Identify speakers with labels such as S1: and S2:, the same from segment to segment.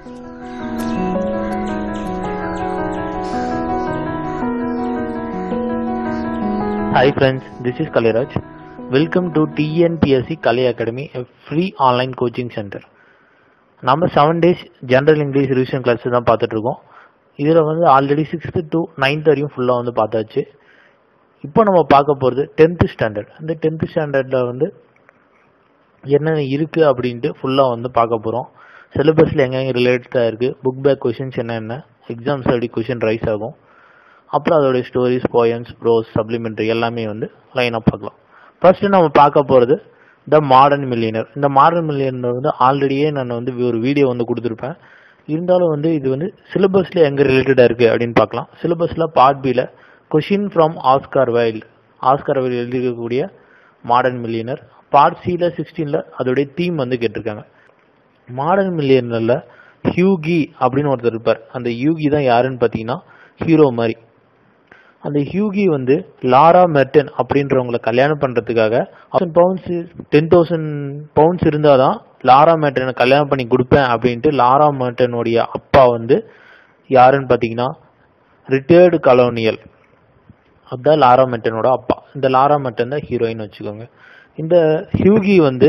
S1: Hi friends, this is Kaliraj. Welcome to TNPSC Kali Academy, a free online coaching center. நம்ம seven days general English revision class தான் பார்த்துட்டு இருக்கோம் இதில் வந்து already sixth to ninth வரையும் ஃபுல்லாக வந்து பார்த்தாச்சு இப்போ நம்ம பார்க்க போகிறது டென்த்து ஸ்டாண்டர்ட் அந்த டென்த்து ஸ்டாண்டர்டில் வந்து என்னென்ன இருக்குது அப்படின்ட்டு ஃபுல்லாக வந்து பார்க்க போகிறோம் சிலபஸில் எங்கெங்கே ரிலேட்டடாக இருக்குது புக் பேக் கொஷின்ஸ் என்னென்ன எக்ஸாம்ஸ் எப்படி கொஷின் ரைஸ் ஆகும் அப்புறம் அதோடைய ஸ்டோரிஸ் போயம்ஸ் ப்ரோஸ் சப்ளிமெண்ட்ரி எல்லாமே வந்து லைனாக பார்க்கலாம் ஃபர்ஸ்ட் நம்ம பார்க்க போகிறது த மாடர்ன் மில்லியனர் இந்த மாடர்ன் மில்லியனர் வந்து ஆல்ரெடியே நான் வந்து ஒரு வீடியோ வந்து கொடுத்துருப்பேன் இருந்தாலும் வந்து இது வந்து சிலபஸில் எங்கே ரிலேட்டடாக இருக்குது அப்படின்னு பார்க்கலாம் சிலபஸில் பார்ட் பியில் question from Oscar Wilde Oscar Wilde எழுதியிருக்கக்கூடிய மாடர்ன் மில்லியனர் பார்ட் சியில் சிக்ஸ்டீனில் அதோடைய தீம் வந்து கேட்டிருக்காங்க மாடர்ன் மில்லியனரில் ஹியூகி அப்படின்னு ஒருத்தர் இருப்பார் அந்த ஹியூகி தான் யாருன்னு பார்த்தீங்கன்னா ஹீரோ மாதிரி அந்த ஹியூகி வந்து லாரா மெர்டன் அப்படின்றவங்கள கல்யாணம் பண்றதுக்காக thousand pounds ten thousand pounds இருந்தால் தான் லாரா மெர்டனை கல்யாணம் பண்ணி கொடுப்பேன் அப்படின்ட்டு லாரா மெர்டனுடைய அப்பா வந்து யாருன்னு பார்த்தீங்கன்னா ரிட்டையர்டு கலோனியல் அதுதான் லாரா மெர்டனோட அப்பா இந்த லாரா மெர்டன் தான் ஹீரோயின் வச்சுக்கோங்க இந்த ஹியூகி வந்து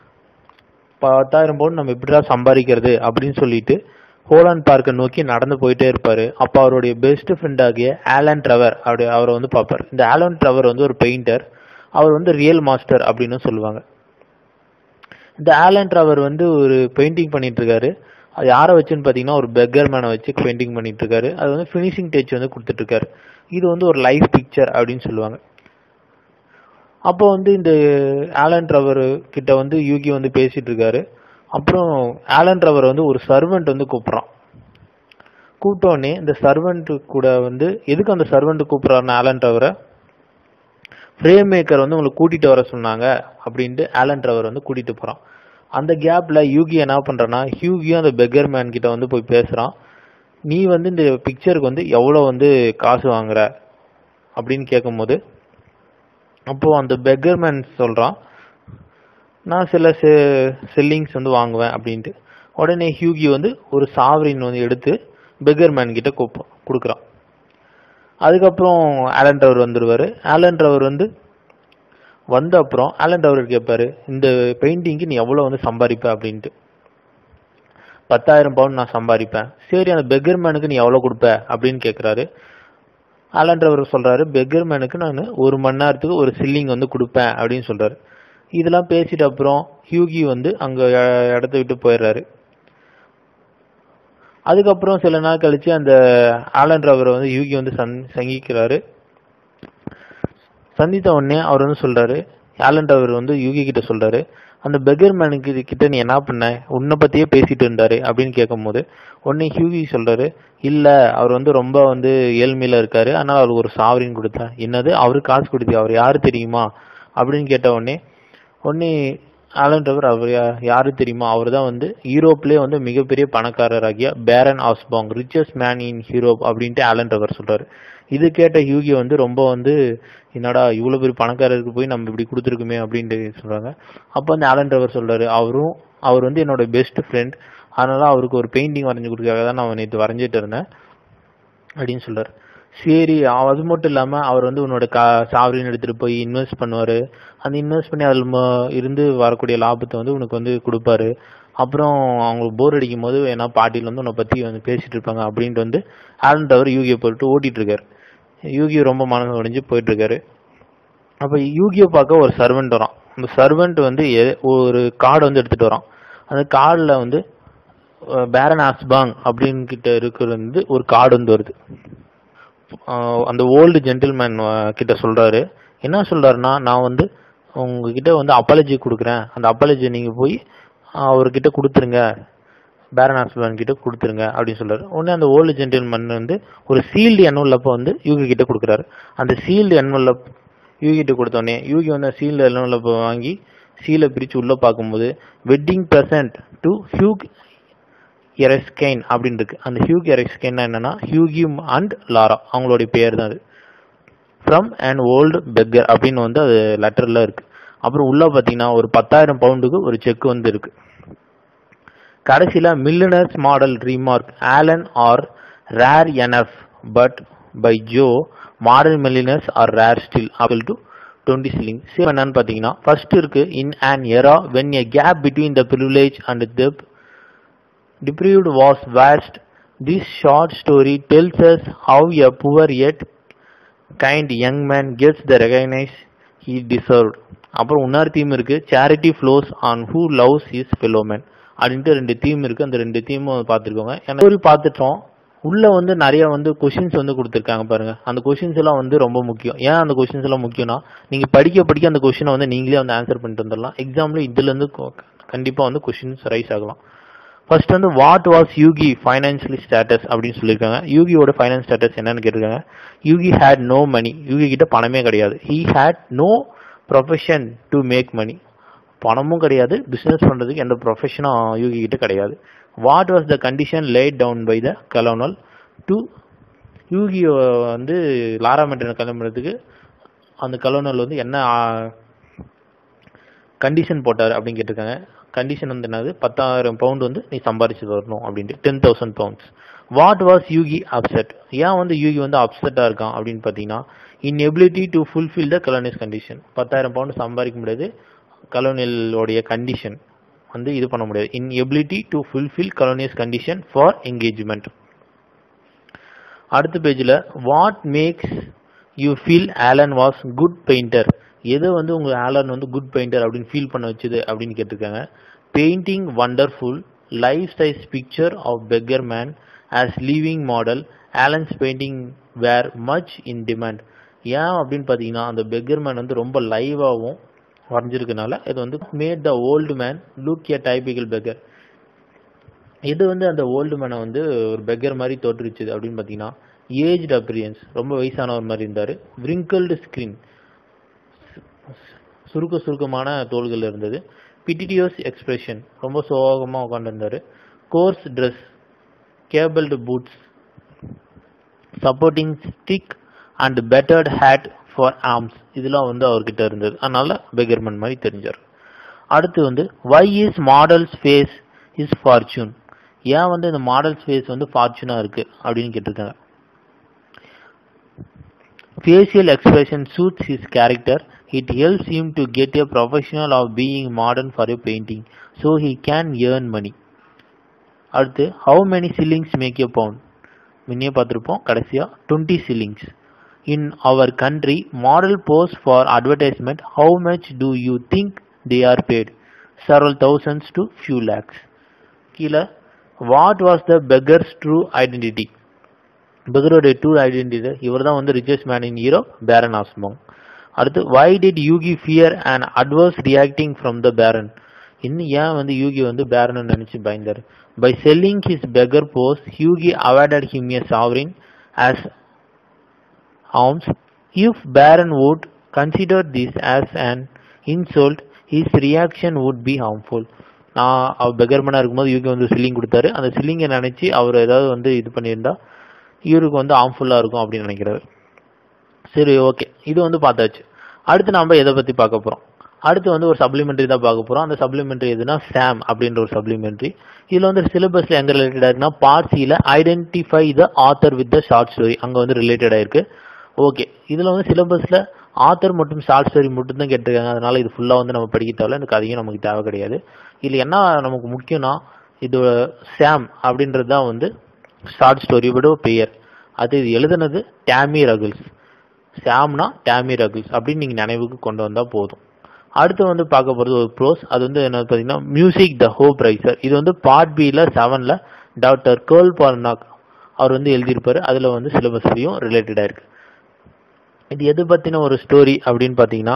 S1: பத்தாயிரம் பவுண்ட் நம்ம எப்படிடா சம்பாதிக்கிறது அப்படின்னு சொல்லிட்டு ஹோலாண்ட் பார்க்கை நோக்கி நடந்து போயிட்டே இருப்பாரு அப்போ அவருடைய பெஸ்ட் ஃப்ரெண்ட் ஆகிய ஆலன் ட்ரவர் அப்படி அவரை வந்து பார்ப்பார் இந்த ஆலன் ட்ரவர் வந்து ஒரு பெயிண்டர் அவர் வந்து ரியல் மாஸ்டர் அப்படின்னு சொல்லுவாங்க இந்த ஆலன் ட்ரவர் வந்து ஒரு பெயிண்டிங் பண்ணிட்டு இருக்காரு அது யாரை வச்சுன்னு பார்த்தீங்கன்னா ஒரு பெக்கர் மேனை வச்சு பெயிண்டிங் பண்ணிட்டு இருக்காரு அது வந்து ஃபினிஷிங் டச் வந்து கொடுத்துட்டு இருக்காரு இது வந்து ஒரு லைஃப் பிக்சர் அப்படின்னு சொல்லுவாங்க அப்போ வந்து இந்த ஆலன் ட்ரவர் கிட்ட வந்து யூகி வந்து பேசிட்டு இருக்காரு அப்புறம் ஆலன் ட்ரவர் வந்து ஒரு சர்வெண்ட் வந்து கூப்பிட்றான் கூப்பிட்டோடனே இந்த சர்வெண்ட் கூட வந்து எதுக்கு அந்த சர்வெண்ட் கூப்பிட்றாருன்னு ஆலன் ட்ரவரை ஃப்ரேம் மேக்கர் வந்து உங்களை கூட்டிட்டு வர சொன்னாங்க அப்படின்ட்டு ஆலன் ட்ரவர் வந்து கூட்டிட்டு போறான் அந்த கேப்ல யூகி என்ன பண்றான்னா ஹியூகியும் அந்த பெக்கர் மேன் கிட்ட வந்து போய் பேசுறான் நீ வந்து இந்த பிக்சருக்கு வந்து எவ்வளோ வந்து காசு வாங்குற அப்படின்னு கேட்கும்போது அப்போ அந்த பெக்கர் மேன் சொல்றான் நான் சில செல்லிங்ஸ் வந்து வாங்குவேன் அப்படின்ட்டு உடனே ஹியூகி வந்து ஒரு சாவரின் வந்து எடுத்து பெக்கர் மேன் கிட்ட கொடுக்குறான் அதுக்கப்புறம் ஆலன் டவர் வந்துடுவார் ஆலன் டவர் வந்து வந்த அப்புறம் ஆலன் டவர் கேட்பாரு இந்த பெயிண்டிங்க்கு நீ எவ்வளோ வந்து சம்பாதிப்ப அப்படின்ட்டு பத்தாயிரம் பவுண்ட் நான் சம்பாதிப்பேன் சரி அந்த பெக்கர் மேனுக்கு நீ எவ்வளோ கொடுப்ப அப்படின்னு கேட்குறாரு ஆலன் டவர் சொல்கிறாரு பெக்கர் மேனுக்கு நான் ஒரு மணி நேரத்துக்கு ஒரு சில்லிங் வந்து கொடுப்பேன் அப்படின்னு சொல்கிறாரு இதெல்லாம் பேசிட்ட அப்புறம் ஹியூகி வந்து அங்கே இடத்த விட்டு போயிடுறாரு அதுக்கப்புறம் சில நாள் கழிச்சு அந்த ஆலன் ரவரை வந்து யூகி வந்து சந் சங்கிக்கிறாரு சந்தித்த உடனே அவர் வந்து சொல்றாரு ஆலன் ரவர் வந்து யூகி கிட்ட சொல்றாரு அந்த பெகர் மேனுக்கு கிட்ட நீ என்ன பண்ண உன்னை பத்தியே பேசிட்டு இருந்தாரு அப்படின்னு கேட்கும் போது உடனே ஹியூகி சொல்றாரு இல்ல அவர் வந்து ரொம்ப வந்து ஏழ்மையில இருக்காரு அதனால அவருக்கு ஒரு சாவரின் கொடுத்தேன் என்னது அவரு காசு கொடுத்தி அவர் யாரு தெரியுமா அப்படின்னு கேட்ட உடனே உடனே ஆலன் ரவர் அவர் யாரு தெரியுமா அவர் தான் வந்து யூரோப்லேயே வந்து மிகப்பெரிய பணக்காரராகிய baron Hausberg richest man in Europe அப்படின்ட்டு ஆலன் ரவர் சொல்றாரு இது கேட்ட யூகி வந்து ரொம்ப வந்து என்னடா இவ்வளோ பெரிய பணக்காரருக்கு போய் நம்ம இப்படி கொடுத்துருக்குமே அப்படின்ட்டு சொல்றாங்க அப்போ அந்த ஆலன் ரவர் சொல்றாரு அவரும் அவர் வந்து என்னோட பெஸ்ட் ஃப்ரெண்ட் அதனால அவருக்கு ஒரு பெயிண்டிங் வரைஞ்சி கொடுக்கறதுக்காக தான் நான் நேற்று வரைஞ்சிட்டு இருந்தேன் அப்படின்னு சொல்றாரு சரி அது மட்டும் இல்லாமல் அவர் வந்து உன்னோட கா சாவரின் எடுத்துகிட்டு போய் இன்வெஸ்ட் பண்ணுவார் அந்த இன்வெஸ்ட் பண்ணி அதில் இருந்து வரக்கூடிய லாபத்தை வந்து உனக்கு வந்து கொடுப்பாரு அப்புறம் அவங்களுக்கு போர் அடிக்கும் போது ஏன்னா பாட்டியில் வந்து உன்னை பற்றி வந்து பேசிட்டு இருப்பாங்க அப்படின்ட்டு வந்து ஆலன் டவர் யூகியை போட்டு ஓட்டிட்டு இருக்காரு யூகி ரொம்ப மனசு உடைஞ்சு போயிட்டு இருக்காரு அப்போ யூகியை பார்க்க ஒரு சர்வெண்ட் வரான் அந்த சர்வெண்ட் வந்து ஒரு கார்டு வந்து எடுத்துட்டு வரான் அந்த கார்டில் வந்து பேரன் ஆஸ்பாங் அப்படின்னு கிட்ட இருக்கிறது வந்து ஒரு கார்டு வந்து வருது அந்த ஓல்டு ஜென்டில்மேன் கிட்ட சொல்றாரு என்ன சொல்றாருன்னா நான் வந்து உங்ககிட்ட வந்து அப்பாலஜி கொடுக்குறேன் அந்த அப்பாலஜி நீங்க போய் அவர்கிட்ட கொடுத்துருங்க பேரன் ஆஸ்பான் கிட்ட கொடுத்துருங்க அப்படின்னு சொல்றாரு உடனே அந்த ஓல்டு ஜென்டில்மேன் வந்து ஒரு சீல்டு என்வல்லப்ப வந்து யூகி கிட்ட கொடுக்குறாரு அந்த சீல்டு என்வல்லப் யூகி கிட்ட கொடுத்தோடனே யூகி வந்து சீல்டு என்வல்லப்ப வாங்கி சீலை பிரிச்சு உள்ள பார்க்கும்போது wedding present to Hughie Erskine அப்படின்னு இருக்கு அந்த ஹியூக் எரெஸ்கெயின் என்னன்னா ஹியூகிம் அண்ட் லாரா அவங்களுடைய பேர் தான் அது ஃப்ரம் அண்ட் ஓல்டு பெக்கர் அப்படின்னு வந்து அது லெட்டர்ல இருக்கு அப்புறம் உள்ள பார்த்தீங்கன்னா ஒரு பத்தாயிரம் பவுண்டுக்கு ஒரு செக் வந்து இருக்கு கடைசியில் millionaires model remark Alan are rare enough but by Jove modern millionaires are rare still able to twenty shilling same என்னன்னு பார்த்தீங்கன்னா ஃபர்ஸ்ட் இருக்கு in an era when a gap between the privilege and the deprived was vast. This short story tells us how a poor yet kind young man gets the recognition he deserved. அப்புறம் இன்னொரு theme இருக்கு charity flows on who loves is fellow man அப்படின்ட்டு ரெண்டு theme இருக்கு அந்த ரெண்டு தீமும் பார்த்துருக்கோங்க ஏன்னா story பார்த்துட்டோம் உள்ள வந்து நிறைய வந்து கொஷின்ஸ் வந்து கொடுத்துருக்காங்க பாருங்க அந்த கொஷின்ஸ் எல்லாம் வந்து ரொம்ப முக்கியம் ஏன் அந்த கொஷின்ஸ் எல்லாம் முக்கியம்னா நீங்க படிக்க படிக்க அந்த கொஷினை வந்து நீங்களே வந்து ஆன்சர் பண்ணிட்டு வந்துடலாம் எக்ஸாம்ல இதுல இருந்து கொ- கண்டிப்பா வந்து கொஷின்ஸ் ரைஸ் ஆகலாம் ஃபர்ஸ்ட் வந்து what was Hughie financially status அப்படின்னு சொல்லியிருக்காங்க யூகியோட ஃபைனான்ஸ் ஸ்டேட்டஸ் என்னன்னு கேட்டிருக்காங்க Hughie had no money Hughie கிட்ட பணமே கிடையாது he had no profession to make money பணமும் கிடையாது பிஸ்னஸ் பண்ணுறதுக்கு எந்த ப்ரொஃபஷனும் யூகி கிட்ட கிடையாது what was the condition laid down by the colonel to Hughie வந்து லாரா மெட்ரனை கிளம்புறதுக்கு அந்த கலோனல் வந்து என்ன கண்டிஷன் போட்டார் அப்படின்னு கேட்டிருக்காங்க கண்டிஷன் வந்து என்னது பத்தாயிரம் பவுண்ட் வந்து நீ சம்பாரிச்சு வரணும் அப்படின்ட்டு ten thousand pounds what was Hughie upset ஏன் வந்து யூகி வந்து அப்செட்டாக இருக்கான் அப்படின்னு பார்த்தீங்கன்னா inability to fulfil the colonel's condition பத்தாயிரம் பவுண்ட் சம்பாதிக்க முடியாது கலோனியலோடைய கண்டிஷன் வந்து இது பண்ண முடியாது inability to fulfil colonel's condition for engagement அடுத்த பேஜில் what makes you feel Alan was good painter எது வந்து உங்க ஆலன் வந்து குட் பெயிண்டர் அப்படின்னு ஃபீல் பண்ண வச்சது அப்படின்னு கேட்டிருக்காங்க painting wonderful life size picture of beggar man as living model Alan's painting were much in demand ஏன் அப்படின்னு பார்த்தீங்கன்னா அந்த பெக்கர் மேன் வந்து ரொம்ப லைவாகவும் வரைஞ்சிருக்கனால இது வந்து made the old man look a typical beggar இது வந்து அந்த ஓல்டு மேனை வந்து ஒரு பெக்கர் மாதிரி தோற்றுச்சுது அப்படின்னு பார்த்தீங்கன்னா ஏஜ்டு அப்பிரியன்ஸ் ரொம்ப வயசானவர் மாதிரி இருந்தார் wrinkled ஸ்கிரீன் சுருக்க சுருக்கமான தோள்கள் இருந்தது பிட்டிடியோஸ் எக்ஸ்பிரஷன் ரொம்ப சோகமாக உட்காந்துருந்தாரு coarse dress cobbled boots supporting stick and battered hat for arms இதெல்லாம் வந்து அவர்கிட்ட இருந்தது அதனால பெகர்மன் மாதிரி தெரிஞ்சார் அடுத்து வந்து why is model's face his fortune ஏன் வந்து இந்த மாடல்ஸ் ஃபேஸ் வந்து ஃபார்ச்சூனாக இருக்கு அப்படின்னு கேட்டிருக்காங்க facial expression suits his character. It helps him to get a professional of being modern for a painting, so he can earn money. அடுத்து how many shillings make a pound முன்னே பார்த்துருப்போம் கடைசியா 20 shillings in our country model post for advertisement how much do you think they are paid several thousands to few lakhs கீழே what was the beggar's true identity பெகரோடைய true identity இவர் தான் வந்து richest man in Europe baron ஆஸ்மோங் அடுத்து why did Hughie fear and adverse reacting from the baron இன்னும் ஏன் வந்து யூகி வந்து பேரன் நினைச்சு பயந்தார் by selling his beggar pose Hughie avoided him a sovereign as arms if baron would consider this as an insult his reaction would be harmful நான் அவர் பெகர்மனாக இருக்கும்போது யூகி வந்து சில்லிங் கொடுத்தாரு அந்த சில்லிங்கை நினைச்சு அவர் ஏதாவது வந்து இது பண்ணியிருந்தா இவருக்கு வந்து ஹார்ம்ஃபுல்லாக இருக்கும் அப்படின்னு நினைக்கிறாரு சரி ஓகே இது வந்து பார்த்தாச்சு அடுத்து நம்ம எதை பற்றி பார்க்க போகிறோம் அடுத்து வந்து ஒரு சப்ளிமெண்ட்ரி தான் பார்க்க போகிறோம் அந்த சப்ளிமெண்ட்ரி எதுனா சாம் அப்படின்ற ஒரு சப்ளிமெண்ட்ரி இதில் வந்து சிலபஸில் எங்கே ரிலேட்டடாக இருக்குன்னா பார்ட் சியில் identify the author with the short story அங்கே வந்து ரிலேட்டடாக இருக்கு ஓகே இதில் வந்து சிலபஸில் ஆத்தர் மற்றும் ஷார்ட் ஸ்டோரி மட்டும் தான் கேட்டிருக்காங்க அதனால இது ஃபுல்லாக வந்து நம்ம படிக்க தேவையில்ல இந்த கதையும் நமக்கு தேவை கிடையாது இதில் என்ன நமக்கு முக்கியம்னா இது சாம் அப்படின்றது தான் வந்து ஷார்ட் ஸ்டோரியோட பெயர் அது இது எழுதுனது டேமி ரகிள்ஸ் சாம்னா டேமி ரகிள்ஸ் அப்படின்னு நீங்கள் நினைவுக்கு கொண்டு வந்தால் போதும் அடுத்து வந்து பார்க்க போகிறது ஒரு ப்ரோஸ் அது வந்து என்ன பார்த்தீங்கன்னா மியூசிக் த ஹோப் ரைசர் இது வந்து பார்ட் பியில் செவனில் டாக்டர் கேர்ள் பார்னாக் அவர் வந்து எழுதியிருப்பாரு அதில் வந்து சிலபஸ்லையும் ரிலேட்டடாக இருக்கு இது எது பற்றின ஒரு ஸ்டோரி அப்படின்னு பார்த்தீங்கன்னா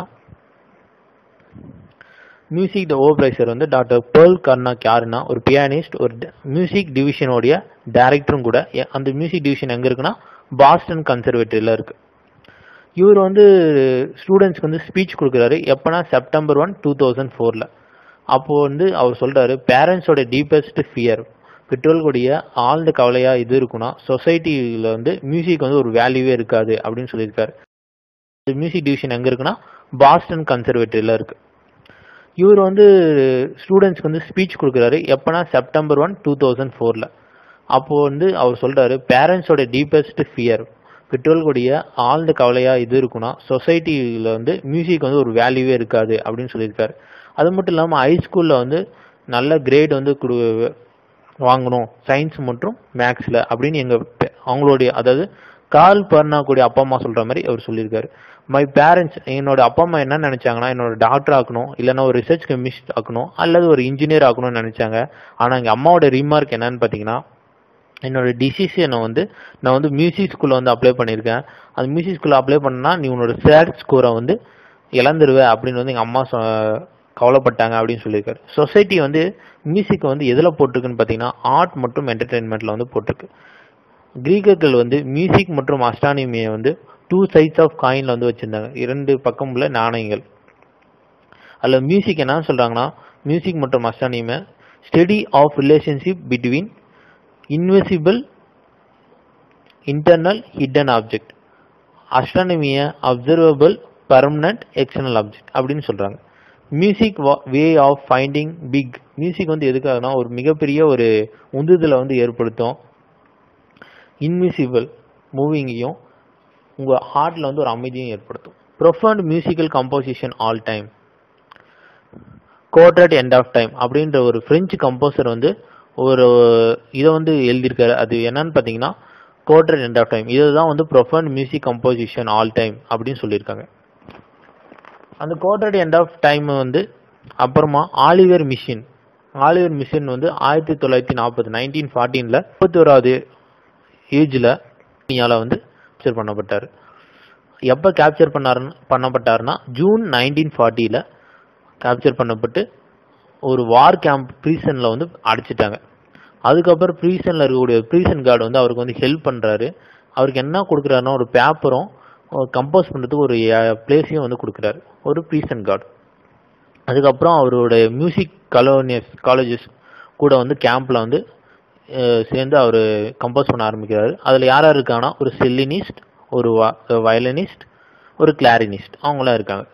S1: மியூசிக் த ஓப்ரைசர் வந்து டாக்டர் பேர்ல் கர்னாக் யாருன்னா ஒரு பியானிஸ்ட் ஒரு மியூசிக் டிவிஷனோடைய டைரக்டரும் கூட எ- அந்த மியூசிக் டிவிஷன் எங்கே இருக்குன்னா பாஸ்டன் கன்சர்வேட்டரியில் இருக்கு இவர் வந்து ஸ்டூடெண்ட்ஸ்க்கு வந்து ஸ்பீச் கொடுக்குறாரு எப்போனா செப்டம்பர் ஒன் டூ தௌசண்ட் ஃபோரில் அப்போ வந்து அவர் சொல்றாரு பேரண்ட்ஸோட டீப்பஸ்ட் ஃபியர் பெற்றோர்களுடைய ஆழ்ந்த கவலையா இது இருக்குன்னா சொசைட்டியில் வந்து மியூசிக் வந்து ஒரு வேல்யூவே இருக்காது அப்படின்னு சொல்லியிருக்காரு மியூசிக் டிவிஷன் எங்க இருக்குன்னா பாஸ்டன் கன்சர்வேட்டரியில் இருக்கு இவர் வந்து ஸ்டூடெண்ட்ஸ்க்கு வந்து ஸ்பீச் கொடுக்குறாரு எப்போனா செப்டம்பர் ஒன் டூ தௌசண்ட் ஃபோரில் அப்போது வந்து அவர் சொல்கிறாரு பேரண்ட்ஸோட டீப்பஸ்ட் ஃபியர் பெற்றோர்களுடைய ஆழ்ந்த கவலையாக இது இருக்குன்னா சொசைட்டியில் வந்து மியூசிக் வந்து ஒரு வேல்யூவே இருக்காது அப்படின்னு சொல்லியிருக்காரு அது மட்டும் இல்லாமல் ஹைஸ்கூலில் வந்து நல்ல கிரேட் வந்து கொடு வாங்கணும் சயின்ஸ் மற்றும் மேக்ஸில் அப்படின்னு எங்கள் அவங்களுடைய அதாவது கால் பண்ணக்கூடிய அப்பா அம்மா சொல்கிற மாதிரி அவர் சொல்லியிருக்காரு மை பேரண்ட்ஸ் என்னோட அப்பா அம்மா என்ன நினைச்சாங்கன்னா என்னோட டாக்டர் ஆக்கணும் இல்லைன்னா ஒரு ரிசர்ச் கெமிஸ்ட் ஆக்கணும் அல்லது ஒரு இன்ஜினியர் ஆக்கணும்னு நினைச்சாங்க ஆனால் எங்கள் அம்மாவோட ரிமார்க் என்னன்னு பார்த்தீங்கன்னா என்னோட டிசிஷனை வந்து நான் வந்து மியூசிக் ஸ்கூலில் வந்து அப்ளை பண்ணியிருக்கேன் அந்த மியூசிக் ஸ்கூலில் அப்ளை பண்ணா நீ உன்னோட சேட் ஸ்கோரை வந்து இழந்துருவ அப்படின்னு வந்து எங்கள் அம்மா சொ கவலைப்பட்டாங்க அப்படின்னு சொல்லியிருக்காரு சொசைட்டி வந்து மியூசிக் வந்து எதில் போட்டிருக்குன்னு பார்த்தீங்கன்னா ஆர்ட் மற்றும் என்டர்டெயின்மெண்ட்டில் வந்து போட்டிருக்கு கிரீக்கர்கள் வந்து மியூசிக் மற்றும் அஸ்ட்ரானமியை வந்து டூ சைட்ஸ் ஆஃப் காயினில் வந்து வச்சுருந்தாங்க இரண்டு பக்கம் உள்ள நாணயங்கள் அதில் மியூசிக் என்ன சொல்கிறாங்கன்னா மியூசிக் மற்றும் அஸ்ட்ரானமியை study of relationship between invisible internal hidden object அஸ்ட்ரானமியை அப்சர்வபிள் பர்மனன்ட் எக்ஸ்டர்னல் ஆப்ஜெக்ட் அப்படின்னு சொல்கிறாங்க music way of finding big music வந்து எதுக்காகனா ஒரு மிகப்பெரிய ஒரு உந்துதலை வந்து ஏற்படுத்தும் இன்விசிபிள் மூவிங்கையும் உங்கள் ஹார்ட்டில் வந்து ஒரு அமைதியும் ஏற்படுத்தும் profound musical composition all time quartet end of time அப்படின்ற ஒரு ஃப்ரெஞ்சு கம்போசர் வந்து ஒரு இதை வந்து எழுதியிருக்காரு அது என்னன்னு பார்த்தீங்கன்னா கோட்ரட் எண்ட் ஆஃப் டைம் இதுதான் வந்து profound music composition all time அப்படின்னு சொல்லியிருக்காங்க அந்த கோட்ரட் எண்ட் ஆஃப் டைம் வந்து அப்புறமா ஆலிவர் மிஷின் ஆலிவர் மிஷின் வந்து ஆயிரத்தி தொள்ளாயிரத்தி நாற்பது நைன்டீன் ஃபார்ட்டீனில் முப்பத்தி ஓராவது ஏஜில் இந்தியாவில் வந்து கேப்சர் பண்ணப்பட்டார் எப்போ கேப்சர் பண்ணாருன்னு பண்ணப்பட்டாருன்னா ஜூன் நைன்டீன் ஃபார்ட்டியில் கேப்சர் பண்ணப்பட்டு ஒரு வார் கேம்ப் ப்ரீசனில் வந்து அடைச்சிட்டாங்க அதுக்கப்புறம் ப்ரீசனில் இருக்கக்கூடிய ப்ரீசன் கார்டு வந்து அவருக்கு வந்து ஹெல்ப் பண்ணுறாரு அவருக்கு என்ன கொடுக்குறாருன்னா ஒரு பேப்பரும் கம்போஸ் பண்ணுறதுக்கு ஒரு பிளேஸையும் வந்து கொடுக்குறாரு ஒரு ப்ரீசன் கார்டு அதுக்கப்புறம் அவரோட மியூசிக் கலோனியஸ் காலேஜஸ் கூட வந்து கேம்பில் வந்து சேர்ந்து அவர் கம்போஸ் பண்ண ஆரம்பிக்கிறாரு அதில் யார் யார் இருக்காங்கன்னா ஒரு செல்லினிஸ்ட் ஒரு வயலினிஸ்ட் ஒரு கிளாரினிஸ்ட் அவங்களாம் இருக்காங்க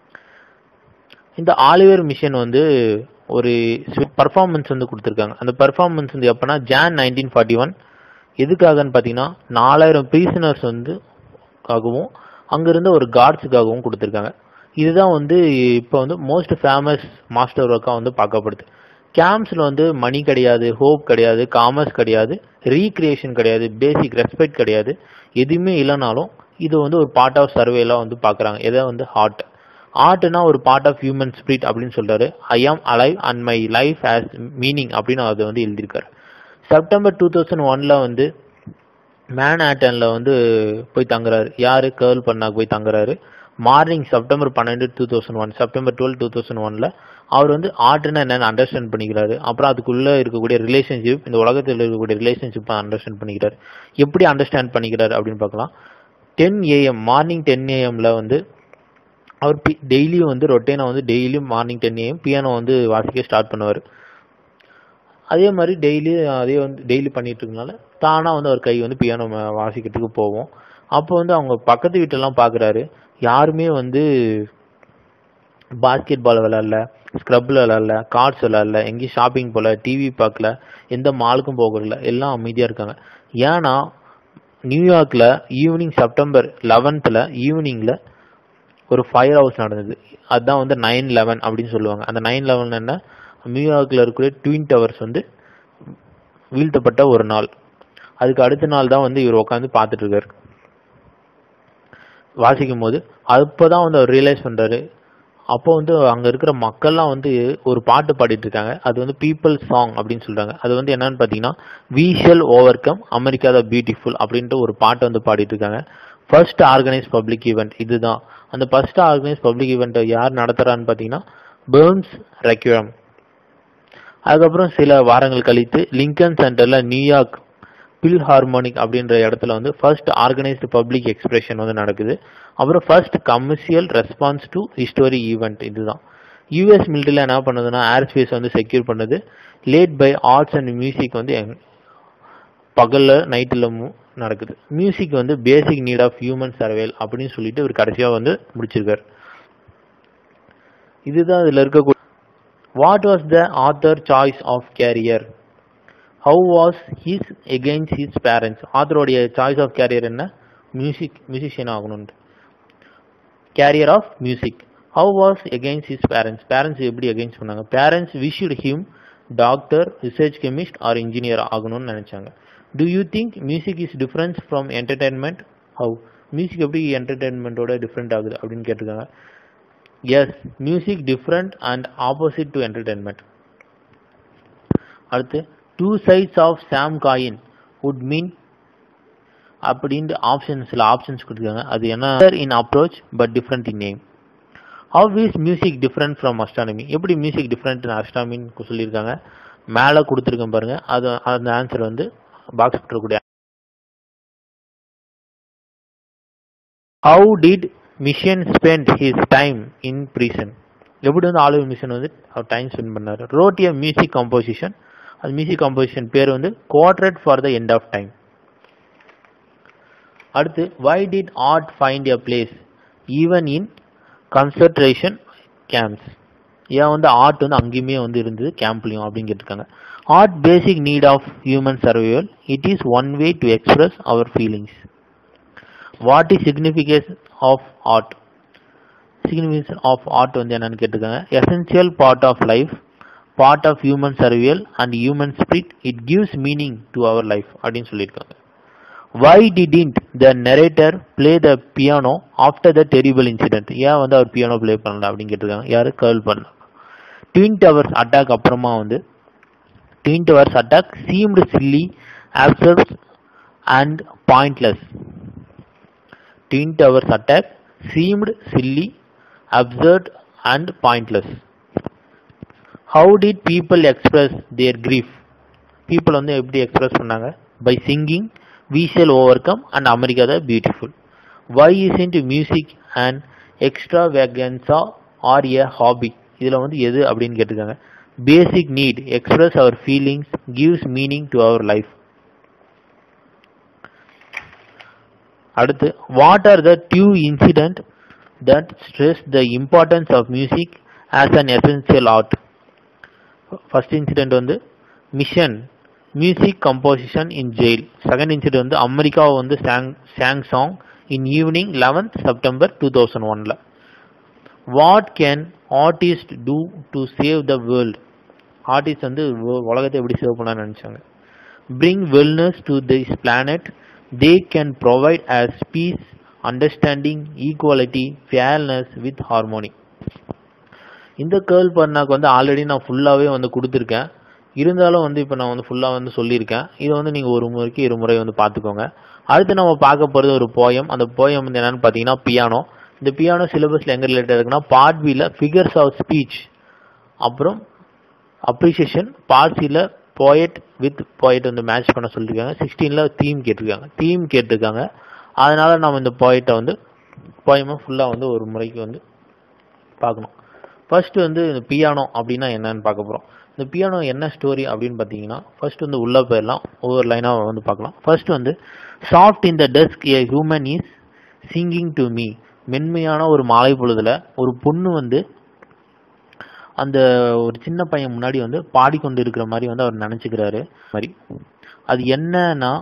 S1: இந்த ஆலிவர் மிஷன் வந்து ஒரு பர்ஃபார்மன்ஸ் வந்து கொடுத்துருக்காங்க அந்த பர்ஃபார்மன்ஸ் வந்து எப்போனா ஜான் நைன்டீன் ஃபார்ட்டி ஒன் எதுக்காகன்னு பார்த்தீங்கன்னா நாலாயிரம் ப்ரீசனர்ஸ் வந்து காகவும் அங்கிருந்த ஒரு கார்ட்ஸுக்காகவும் கொடுத்துருக்காங்க இதுதான் வந்து இப்போ வந்து மோஸ்ட் ஃபேமஸ் மாஸ்டர் ஒர்க்காக வந்து பார்க்கப்படுது கேம்ப்ஸில் வந்து மணி கிடையாது ஹோப் கிடையாது காமர்ஸ் கிடையாது ரீக்ரியேஷன் கிடையாது பேசிக் ரெஸ்பெக்ட் கிடையாது எதுவுமே இல்லைனாலும் இது வந்து ஒரு பார்ட் ஆஃப் சர்வேலாம் வந்து பார்க்குறாங்க எதை வந்து ஹார்ட் ஆர்ட்னா ஒரு பார்ட் ஆஃப் ஹியூமன் ஸ்பிரிட் அப்படின்னு சொல்றாரு I am alive and my life has meaning அப்படின்னு அதை வந்து எழுதியிருக்காரு செப்டம்பர் டூ தௌசண்ட் ஒன்ல வந்து மேன் ஆட்டன்ல வந்து போய் தங்குறாரு யாரு கேர்ள் பண்ணாக்கு போய் தங்குறாரு மார்னிங் செப்டம்பர் பன்னெண்டு two thousand one September twelve two thousand ஒன்ல அவர் வந்து ஆர்ட்னா என்னன்னு அண்டர்ஸ்டாண்ட் பண்ணிக்கிறாரு அப்புறம் அதுக்குள்ள இருக்கக்கூடிய ரிலேஷன்ஷிப் இந்த உலகத்தில் இருக்கக்கூடிய ரிலேஷன்ஷிப் அண்டர்ஸ்டாண்ட் பண்ணிக்கிறாரு எப்படி அண்டர்ஸ்டாண்ட் பண்ணிக்கிறாரு அப்படின்னு பார்க்கலாம் டென் ஏஎம் மார்னிங் டென் ஏஎம்ல வந்து அவர் பி டெய்லியும் வந்து ரொட்டேனை வந்து டெய்லியும் மார்னிங் டென் ஏஎம் பியானோ வந்து வாசிக்க ஸ்டார்ட் பண்ணுவார் அதே மாதிரி டெய்லி அதே வந்து டெய்லி பண்ணிட்டு இருக்கனால தானாக வந்து அவர் கை வந்து பியானோ வாசிக்கிறதுக்கு போவோம் அப்போ வந்து அவங்க பக்கத்து வீட்டெல்லாம் பார்க்குறாரு யாருமே வந்து பாஸ்கெட் பால் விளாட்ல ஸ்க்ரப்பில் விளாட்ல கார்ட்ஸ் விளாட்ல எங்கேயும் ஷாப்பிங் போகல டிவி பார்க்கல எந்த மாலுக்கும் போகல எல்லாம் அமைதியாக இருக்காங்க ஏன்னா நியூயார்க்கில் ஈவினிங் செப்டம்பர் லெவன்த்தில் ஈவினிங்கில் ஒரு ஃபயர் ஹவுஸ் நடந்தது அதுதான் வந்து நைன் லெவன் அப்படின்னு சொல்லுவாங்க அந்த நைன் லெவன் என்ன நியூயார்க்கில் இருக்கக்கூடிய ட்வின் டவர்ஸ் வந்து வீழ்த்தப்பட்ட ஒரு நாள் அதுக்கு அடுத்த நாள் தான் வந்து இவர் உட்காந்து பார்த்துட்டு இருக்காரு வாசிக்கும் போது அப்போதான் வந்து அவர் ரியலைஸ் பண்றாரு அப்போ வந்து அங்க இருக்கிற மக்கள்லாம் வந்து ஒரு பாட்டு பாடிட்டு இருக்காங்க அது வந்து பீப்புள் சாங் அப்படின்னு சொல்றாங்க அது வந்து என்னன்னு பாத்தீங்கன்னா we shall overcome America the beautiful அப்படின்ட்டு ஒரு பாட்டை வந்து பாடிட்டு இருக்காங்க ஃபர்ஸ்ட் ஆர்கனைஸ் பப்ளிக் ஈவெண்ட் இதுதான் அந்த ஃபர்ஸ்ட் ஆர்கனைஸ் பப்ளிக் ஈவெண்ட்டை யார் நடத்துறான்னு பார்த்தீங்கன்னா பேர்ன்ஸ் ரெக்யூரம் அதுக்கப்புறம் சில வாரங்கள் கழித்து லிங்கன் சென்டர்ல நியூயார்க் பில் ஹார்மோனிக் அப்படின்ற இடத்துல வந்து ஃபர்ஸ்ட் ஆர்கனைஸ்டு பப்ளிக் எக்ஸ்பிரஷன் வந்து நடக்குது அப்புறம் first commercial response to history event இதுதான் யூஎஸ் மிலிட்டரியில் என்ன பண்ணுதுன்னா ஏர் ஸ்பேஸ் வந்து செக்யூர் பண்ணுது late by arts and music வந்து பகல்ல நைட்டில் நடக்குது மியூசிக் வந்து basic need of human survival அப்படின்னு சொல்லிட்டு இவர் கடைசியாக வந்து முடிச்சிருக்காரு இதுதான் இதில் இருக்கக்கூடிய what was the author choice of career how was his against his parents ஆத்தருடைய சாய்ஸ் ஆஃப் கேரியர் என்ன மியூசிக் மியூசிஷியன் ஆகணும்னு career of music how was against his parents parents எப்படி எகெயின்ஸ்ட் பண்ணாங்க parents wished him doctor research chemist or engineer ஆகணும்னு நினைச்சாங்க do you think music is difference from entertainment how music எப்படி என்டர்டைன்மெண்ட்டோட different ஆகுது அப்படின்னு கேட்டிருக்காங்க yes music different and opposite to entertainment அடுத்து two sides of same coin would mean அப்படின்ட்டு options சில ஆப்ஷன்ஸ் கொடுத்துருக்காங்க அது என்ன in approach but different in name how is music different from astronomy எப்படி மியூசிக் டிஃப்ரெண்ட் அஸ்ட்ரானமின்னு சொல்லியிருக்காங்க மேலே கொடுத்துருக்கேன் பாருங்க அது அந்த ஆன்சர் வந்து பாக்ஸ் இருக்கக்கூடிய how did Messiaen spend his time in prison எப்படி வந்து ஆலிவர் மிஷன் வந்து அவர் டைம் ஸ்பெண்ட் பண்ணார் ரோட் ஏ மியூசிக் கம்போசிஷன் அது மியூசிக் கம்போசிஷன் பேர் வந்து quartet for the end of time அடுத்து why did art find a place even in concentration camps ஏன் வந்து ஆர்ட் வந்து அங்கேயுமே வந்து இருந்தது கேம்ப்லையும் அப்படின்னு கேட்டிருக்காங்க art basic need of human survival it is one way to express our feelings what is significance of art significance of art வந்து என்னன்னு கேட்டிருக்காங்க essential part of life part of human survival and human spirit it gives meaning to our life அப்படின்னு சொல்லியிருக்காங்க why didn't the narrator play the piano after the terrible incident ஏன் வந்து அவர் piano play பண்ணல அப்படின்னு கேட்டிருக்காங்க யாரு கேர்ள் பண்ண twin towers attack அப்புறமா வந்து twin towers attack seemed silly absurd and pointless twin towers attack seemed silly absurd and pointless how did people express their grief people வந்து எப்படி எக்ஸ்பிரஸ் பண்ணாங்க by singing we shall overcome and America the beautiful. Why isn't music an extravaganza or a hobby? இதில் வந்து எது அப்படின்னு கேட்டிருக்காங்க basic need express our feelings gives meaning to our life அடுத்து what are the two incident that stress the importance of music as an essential art first incident வந்து Messiaen music composition in jail second incident வந்து America வந்து song song song in evening eleventh September two thousand ஒன்ல what can artist do to save the world artist வந்து உ- உலகத்தை எப்படி save பண்ண நினைச்சாங்க bring wellness to this planet they can provide as peace understanding equality fairness with harmony இந்த Kurt பண்ணாக்கு வந்து ஆல்ரெடி நான் ஃபுல்லாகவே வந்து கொடுத்துருக்கேன் இருந்தாலும் வந்து இப்போ நான் வந்து ஃபுல்லாக வந்து சொல்லியிருக்கேன் இதை வந்து நீங்கள் ஒரு முறைக்கு இரு முறை வந்து பார்த்துக்கோங்க அடுத்து நம்ம பார்க்க போகிறது ஒரு போயம் அந்த போயம் வந்து என்னன்னு பார்த்தீங்கன்னா பியானோ இந்த பியானோ சிலபஸில் எங்கே ரிலேட்டட் இருக்குன்னா பார்ட் பியில் ஃபிகர்ஸ் ஆஃப் ஸ்பீச் அப்புறம் அப்ரிசியேஷன் பார்ட் சியில் போயட் வித் போயட் வந்து மேட்ச் பண்ண சொல்லியிருக்காங்க சிக்ஸ்டீனில் தீம் கேட்டிருக்காங்க தீம் கேட்டிருக்காங்க அதனால நம்ம இந்த போயட்டை வந்து போயமை ஃபுல்லாக வந்து ஒரு முறைக்கு வந்து பார்க்கணும் ஃபர்ஸ்ட் வந்து இந்த பியானோ அப்படின்னா என்னன்னு பார்க்க போகிறோம் இந்த பியானோ என்ன ஸ்டோரி அப்படின்னு பார்த்தீங்கன்னா ஃபர்ஸ்ட் வந்து உள்ள போயிடலாம் ஒவ்வொரு லைனாக வந்து பார்க்கலாம் ஃபர்ஸ்ட் வந்து soft in the dusk a human is singing to me மென்மையான ஒரு மாலை பொழுதுல ஒரு பொண்ணு வந்து அந்த ஒரு சின்ன பையன் முன்னாடி வந்து பாடிக்கொண்டு இருக்கிற மாதிரி வந்து அவர் நினச்சிக்கிறாரு மாதிரி அது என்னன்னா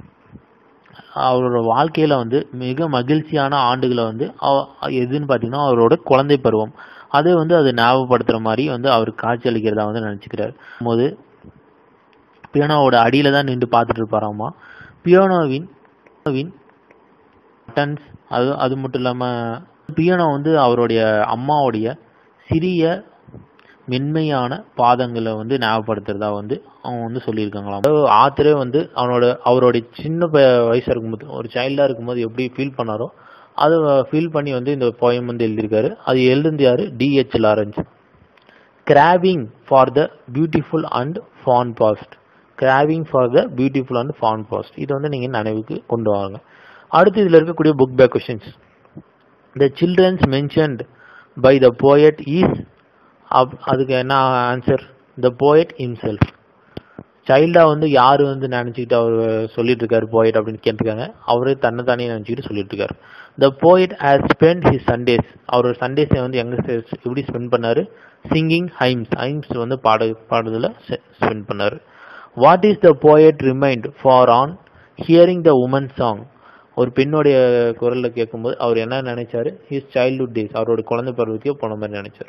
S1: அவரோட வாழ்க்கையில வந்து மிக மகிழ்ச்சியான ஆண்டுகளை வந்து அவ- எதுன்னு பார்த்தீங்கன்னா அவரோட குழந்தை பருவம் அதை வந்து அது ஞாபகப்படுத்துற மாதிரி வந்து அவர் காட்சி அளிக்கிறதா வந்து நினச்சிக்கிறாரு போது பியானோவோட அடியில தான் நின்று பார்த்துட்டு இருப்பாராமா பியானோவின் பியானோவின் பட்டன்ஸ் அது அது மட்டும் இல்லாமல் பியானோ வந்து அவருடைய அம்மாவுடைய சிறிய மென்மையான பாதங்களை வந்து ஞாபகப்படுத்துறதா வந்து அவங்க வந்து சொல்லியிருக்காங்களாம் ஆத்தரே வந்து அவனோட அவருடைய சின்ன ப- வயசா இருக்கும்போது ஒரு சைல்டா இருக்கும்போது எப்படி ஃபீல் பண்ணாரோ அதை ஃபீல் பண்ணி வந்து இந்த போயம் வந்து எழுதியிருக்காரு அது எழுதுந்து யாரு D H Lawrence craving for the beautiful and fond past craving for the beautiful and fond past இது வந்து நீங்கள் நினைவுக்கு கொண்டு வாங்க அடுத்து இதில் இருக்கக்கூடிய book back questions the children's mentioned by the poet is அதுக்கு என்ன ஆன்சர் த போயட் himself சைல்டா வந்து யாரு வந்து நினைச்சுக்கிட்டு அவர் சொல்லிட்டு இருக்காரு போயிட் அப்படின்னு கேட்டிருக்காங்க அவரு தன்னை தானே நினைச்சுக்கிட்டு சொல்லிட்டு இருக்காரு த போயிட் ஹேஸ் ஸ்பெண்ட் ஹிஸ் சண்டேஸ் அவரோட சண்டேஸை வந்து எங்க se- எப்படி ஸ்பெண்ட் பண்ணாரு சிங்கிங் ஹைம்ஸ் ஹைம்ஸ் வந்து பாட பாடுறதுல ஸ்பெண்ட் பண்ணாரு what is the poet remind for on hearing the woman song ஒரு பெண்ணுடைய குரல்ல கேட்கும்போது அவர் என்ன நினைச்சாரு ஹிஸ் சைல்ட்ஹுட் டேஸ் அவரோட குழந்தை பருவத்தையோ போன மாதிரி நினைச்சாரு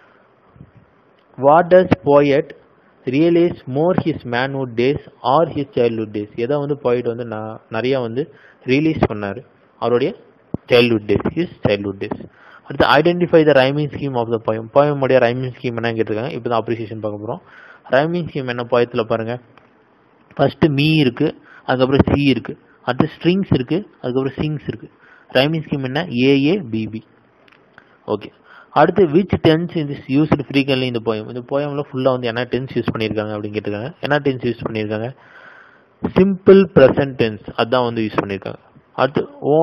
S1: what does poet realise more his manhood days or his childhood days எதை வந்து போயிட் வந்து நான் நிறைய வந்து ரியலைஸ் பண்ணாரு அவருடைய childhood days his childhood days அடுத்து identify the rhyming scheme of the poem போயமுடைய ரைமிங் ஸ்கீம் என்ன கேட்டிருக்காங்க இப்போ தான் அப்ரிசியேஷன் பார்க்க போகிறோம் ரைமிங் ஸ்கீம் என்ன போயத்தில் பாருங்க ஃபர்ஸ்ட் மீ இருக்கு அதுக்கப்புறம் சி இருக்கு அடுத்து ஸ்ட்ரிங்ஸ் இருக்கு அதுக்கப்புறம் சிங்ஸ் இருக்கு ரைமிங் ஸ்கீம் என்ன ஏஏ பிபி ஓகே அடுத்து which tense is used frequently இந்த போயம் இந்த போயம்ல ஃபுல்லாக வந்து என்ன டென்ஸ் யூஸ் பண்ணியிருக்காங்க அப்படின்னு கேட்டிருக்காங்க என்ன டென்ஸ் யூஸ் பண்ணியிருக்காங்க சிம்பிள் ப்ரெசன்ட் டென்ஸ் அதான் வந்து யூஸ் பண்ணியிருக்காங்க அடுத்து ஓ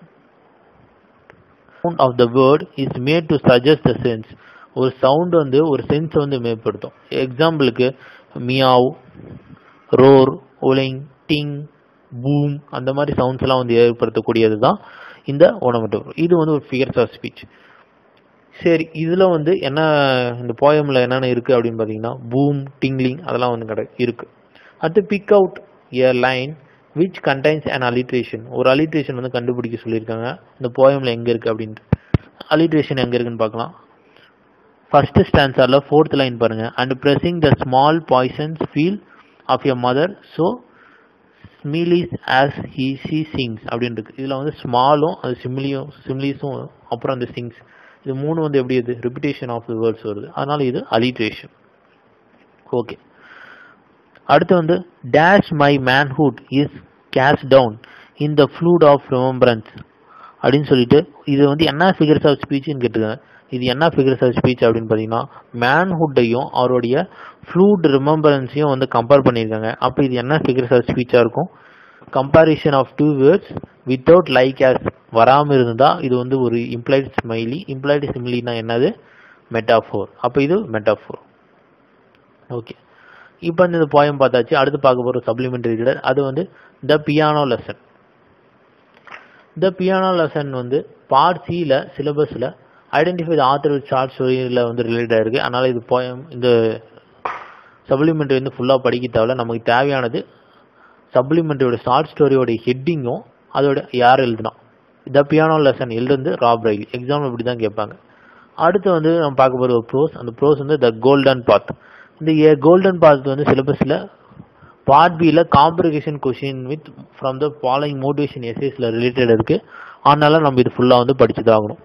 S1: sound of the word is made to suggest the sense ஒரு சவுண்ட் வந்து ஒரு சென்ஸ் வந்து மேம்படுத்தும் எக்ஸாம்பிளுக்கு meow roar howling ding boom அந்த மாதிரி சவுண்ட்ஸ் எல்லாம் வந்து ஏற்படுத்தக்கூடியது தான் இந்த ஓனமட்டோர் இது வந்து ஒரு ஃபிகர்ஸ் ஆஃப் ஸ்பீச் சரி இதுல வந்து என்ன இந்த போயம்ல என்னென்ன இருக்கு அப்படின்னு பாத்தீங்கன்னா பூம் டிங்லிங் அதெல்லாம் வந்து கிடை இருக்கு அடுத்து pick out a line which contains an alliteration ஒரு அலிட்ரேஷன் வந்து கண்டுபிடிக்க சொல்லியிருக்காங்க இந்த போயம்ல எங்க இருக்கு அப்படின்ட்டு அலிட்ரேஷன் எங்க இருக்குன்னு பார்க்கலாம் ஃபர்ஸ்ட் ஸ்டான்ஸால ஃபோர்த் லைன் பாருங்க and pressing the small poised feel of your mother so smiles as he she sings அப்படின்னு இருக்கு இதுல வந்து ஸ்மாலும் அது சிமிலியும் சிமிலிஸும் அப்புறம் அந்த சிங்ஸ் இது மூணு வந்து எப்படி இது ரிப்பிட்டேஷன் ஆஃப் தி வேர்ட்ஸ் வருது அதனால இது அலிட்ரேஷன் ஓகே அடுத்து வந்து dash my manhood is cast down in the flood of remembrance அப்படின்னு சொல்லிட்டு இது வந்து என்ன ஃபிகர்ஸ் ஆஃப் ஸ்பீச்னு கேட்டுருக்காங்க இது என்ன ஃபிகர்ஸ் ஆஃப் ஸ்பீச் அப்படின்னு பார்த்தீங்கன்னா மேன்ஹுட்டையும் அவருடைய ஃப்ளூட் ரிமம்பரன்ஸையும் வந்து கம்பேர் பண்ணியிருக்காங்க அப்போ இது என்ன ஃபிகர்ஸ் ஆஃப் ஸ்பீச்சாக இருக்கும் comparison of two words without like as வராமல் இருந்தால் இது வந்து ஒரு இம்ப்ளைட் ஸ்மைலி இம்ப்ளைட் சிமிலினா என்னது மெட்டாஃபோர் அப்போ இது மெட்டாஃபோர் ஓகே இப்போ இந்த போயம் பார்த்தாச்சு அடுத்து பார்க்க போகிற சப்ளிமெண்டரி ரீடர் அது வந்து the piano lesson the piano lesson வந்து பார்ட் சியில் சிலபஸில் identify the author with short ஸ்டோரியில் வந்து ரிலேட்டட் இருக்கு அதனால இது போயம் இந்த சப்ளிமெண்டரி வந்து ஃபுல்லாக படிக்க தேவையில்ல நமக்கு தேவையானது சப்ளிமெண்டரியோட ஷார்ட் ஸ்டோரியோட ஹெட்டிங்கும் அதோட யார் எழுதுனா த பியானோ லெசன் எழுதுந்து ராப் ரைலி எக்ஸாம் இப்படி தான் கேட்பாங்க அடுத்து வந்து நம்ம பார்க்க போகிற ஒரு ப்ரோஸ் அந்த ப்ரோஸ் வந்து த கோல்டன் பாத் இந்த கோல்டன் பாத் வந்து சிலபஸில் பார்ட் பியில் comprehension question with from the following motivation எஸ்ஏஸில் ரிலேட்டட் இருக்கு அதனால நம்ம இது ஃபுல்லாக வந்து படிச்சு தான் ஆகணும்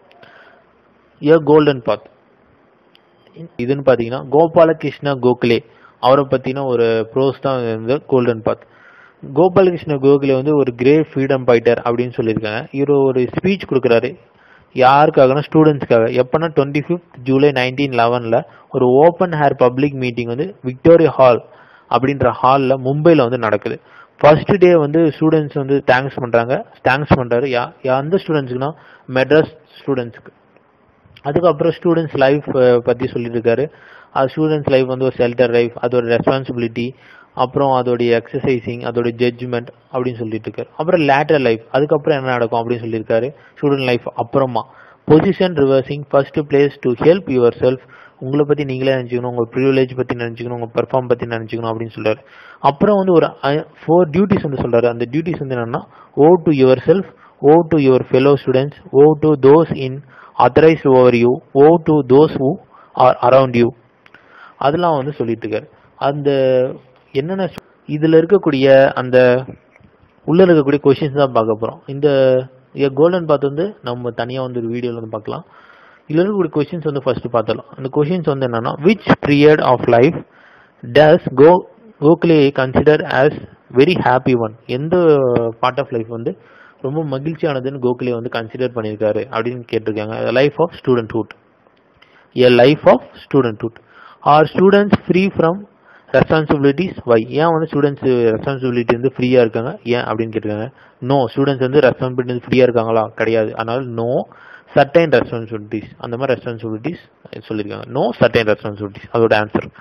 S1: ஏ கோல்டன் பாத் இதுன்னு பார்த்தீங்கன்னா கோபாலகிருஷ்ண கோகலே அவரை பற்றின ஒரு ப்ரோஸ் தான் இந்த கோல்டன் பாத் கோபாலகிருஷ்ண கோகலே வந்து ஒரு கிரேட் ஃப்ரீடம் ஃபைட்டர் அப்படின்னு சொல்லியிருக்காங்க இவர் ஒரு ஸ்பீச் கொடுக்குறாரு யாருக்காகனா ஸ்டூடெண்ட்ஸ்க்காக எப்போனா டுவெண்ட்டி ஃபிஃப்த் ஜூலை நைன்டீன் லெவனில் ஒரு ஓப்பன் ஹேர் பப்ளிக் மீட்டிங் வந்து விக்டோரியா ஹால் அப்படின்ற ஹாலில் மும்பையில் வந்து நடக்குது ஃபர்ஸ்ட் டே வந்து ஸ்டூடெண்ட்ஸ் வந்து தேங்க்ஸ் பண்ணுறாங்க தேங்க்ஸ் பண்ணுறாரு யா எந்த ஸ்டூடெண்ட்ஸுக்குன்னா மெட்ராஸ் ஸ்டூடெண்ட்ஸ்க்கு அதுக்கப்புறம் ஸ்டூடெண்ட்ஸ் லைஃப் பற்றி சொல்லியிருக்காரு அது ஸ்டூடெண்ட்ஸ் லைஃப் வந்து ஒரு ஷெல்டர் லைஃப் அதோட ரெஸ்பான்சிபிலிட்டி அப்புறம் அதோடைய எக்ஸசைசிங் அதோட ஜட்ஜ்மெண்ட் அப்படின்னு சொல்லிட்டு இருக்காரு அப்புறம் லேட்டர் லைஃப் அதுக்கப்புறம் என்ன நடக்கும் அப்படின்னு சொல்லியிருக்காரு ஸ்டூடெண்ட் லைஃப் அப்புறமா position reversing first place to help yourself உங்களை பத்தி நீங்களே நினைச்சுக்கணும் உங்க ப்ரிவிலேஜ் பத்தி நினைச்சுக்கணும் உங்க பெர்ஃபார்ம் பத்தி நினைச்சுக்கணும் அப்படின்னு சொல்றாரு அப்புறம் வந்து ஒரு ஃபோர் டியூட்டிஸ் வந்து சொல்றாரு அந்த டியூட்டிஸ் வந்து என்னன்னா owe to yourself owe to your fellow students owe to those in authority over you owe to those who are around you அதெல்லாம் வந்து சொல்லிட்டு இருக்காரு அந்த என்னென்ன இதுல இருக்கக்கூடிய அந்த உள்ள இருக்கக்கூடிய கொஷின்ஸ் தான் பார்க்க போறோம் இந்த கோல்டன் பாத் வந்து நம்ம தனியா வந்து ஒரு வீடியோல வந்து பார்க்கலாம் இதுல இருக்கக்கூடிய கொஷின்ஸ் வந்து ஃபர்ஸ்ட் பார்த்தலாம் அந்த கொஷின்ஸ் வந்து என்னன்னா which period of life does கோ Gokhale consider as very happy one எந்த பார்ட் ஆஃப் லைஃப் வந்து ரொம்ப மகிழ்ச்சியானதுன்னு கோகுலே வந்து கன்சிடர் பண்ணியிருக்காரு அப்படின்னு கேட்டிருக்காங்க life of studenthood a life of studenthood are students free from responsibilities why ஏன் வந்து ஸ்டூடெண்ட்ஸ் ரெஸ்பான்சிபிலிட்டி வந்து ஃப்ரீயா இருக்காங்க ஏன் அப்படின்னு கேட்டிருக்காங்க நோ ஸ்டூடெண்ட்ஸ் வந்து ரெஸ்பான்சிபிலிட்டி வந்து ஃப்ரீயா இருக்காங்களா கிடையாது அதனால நோ சர்டைன் ரெஸ்பான்சிபிலிட்டிஸ் அந்த மாதிரி ரெஸ்பான்சிபிலிட்டிஸ் சொல்லியிருக்காங்க நோ சர்டைன் ரெஸ்பான்சிபிலிட்டிஸ் அதோட ஆன்சர்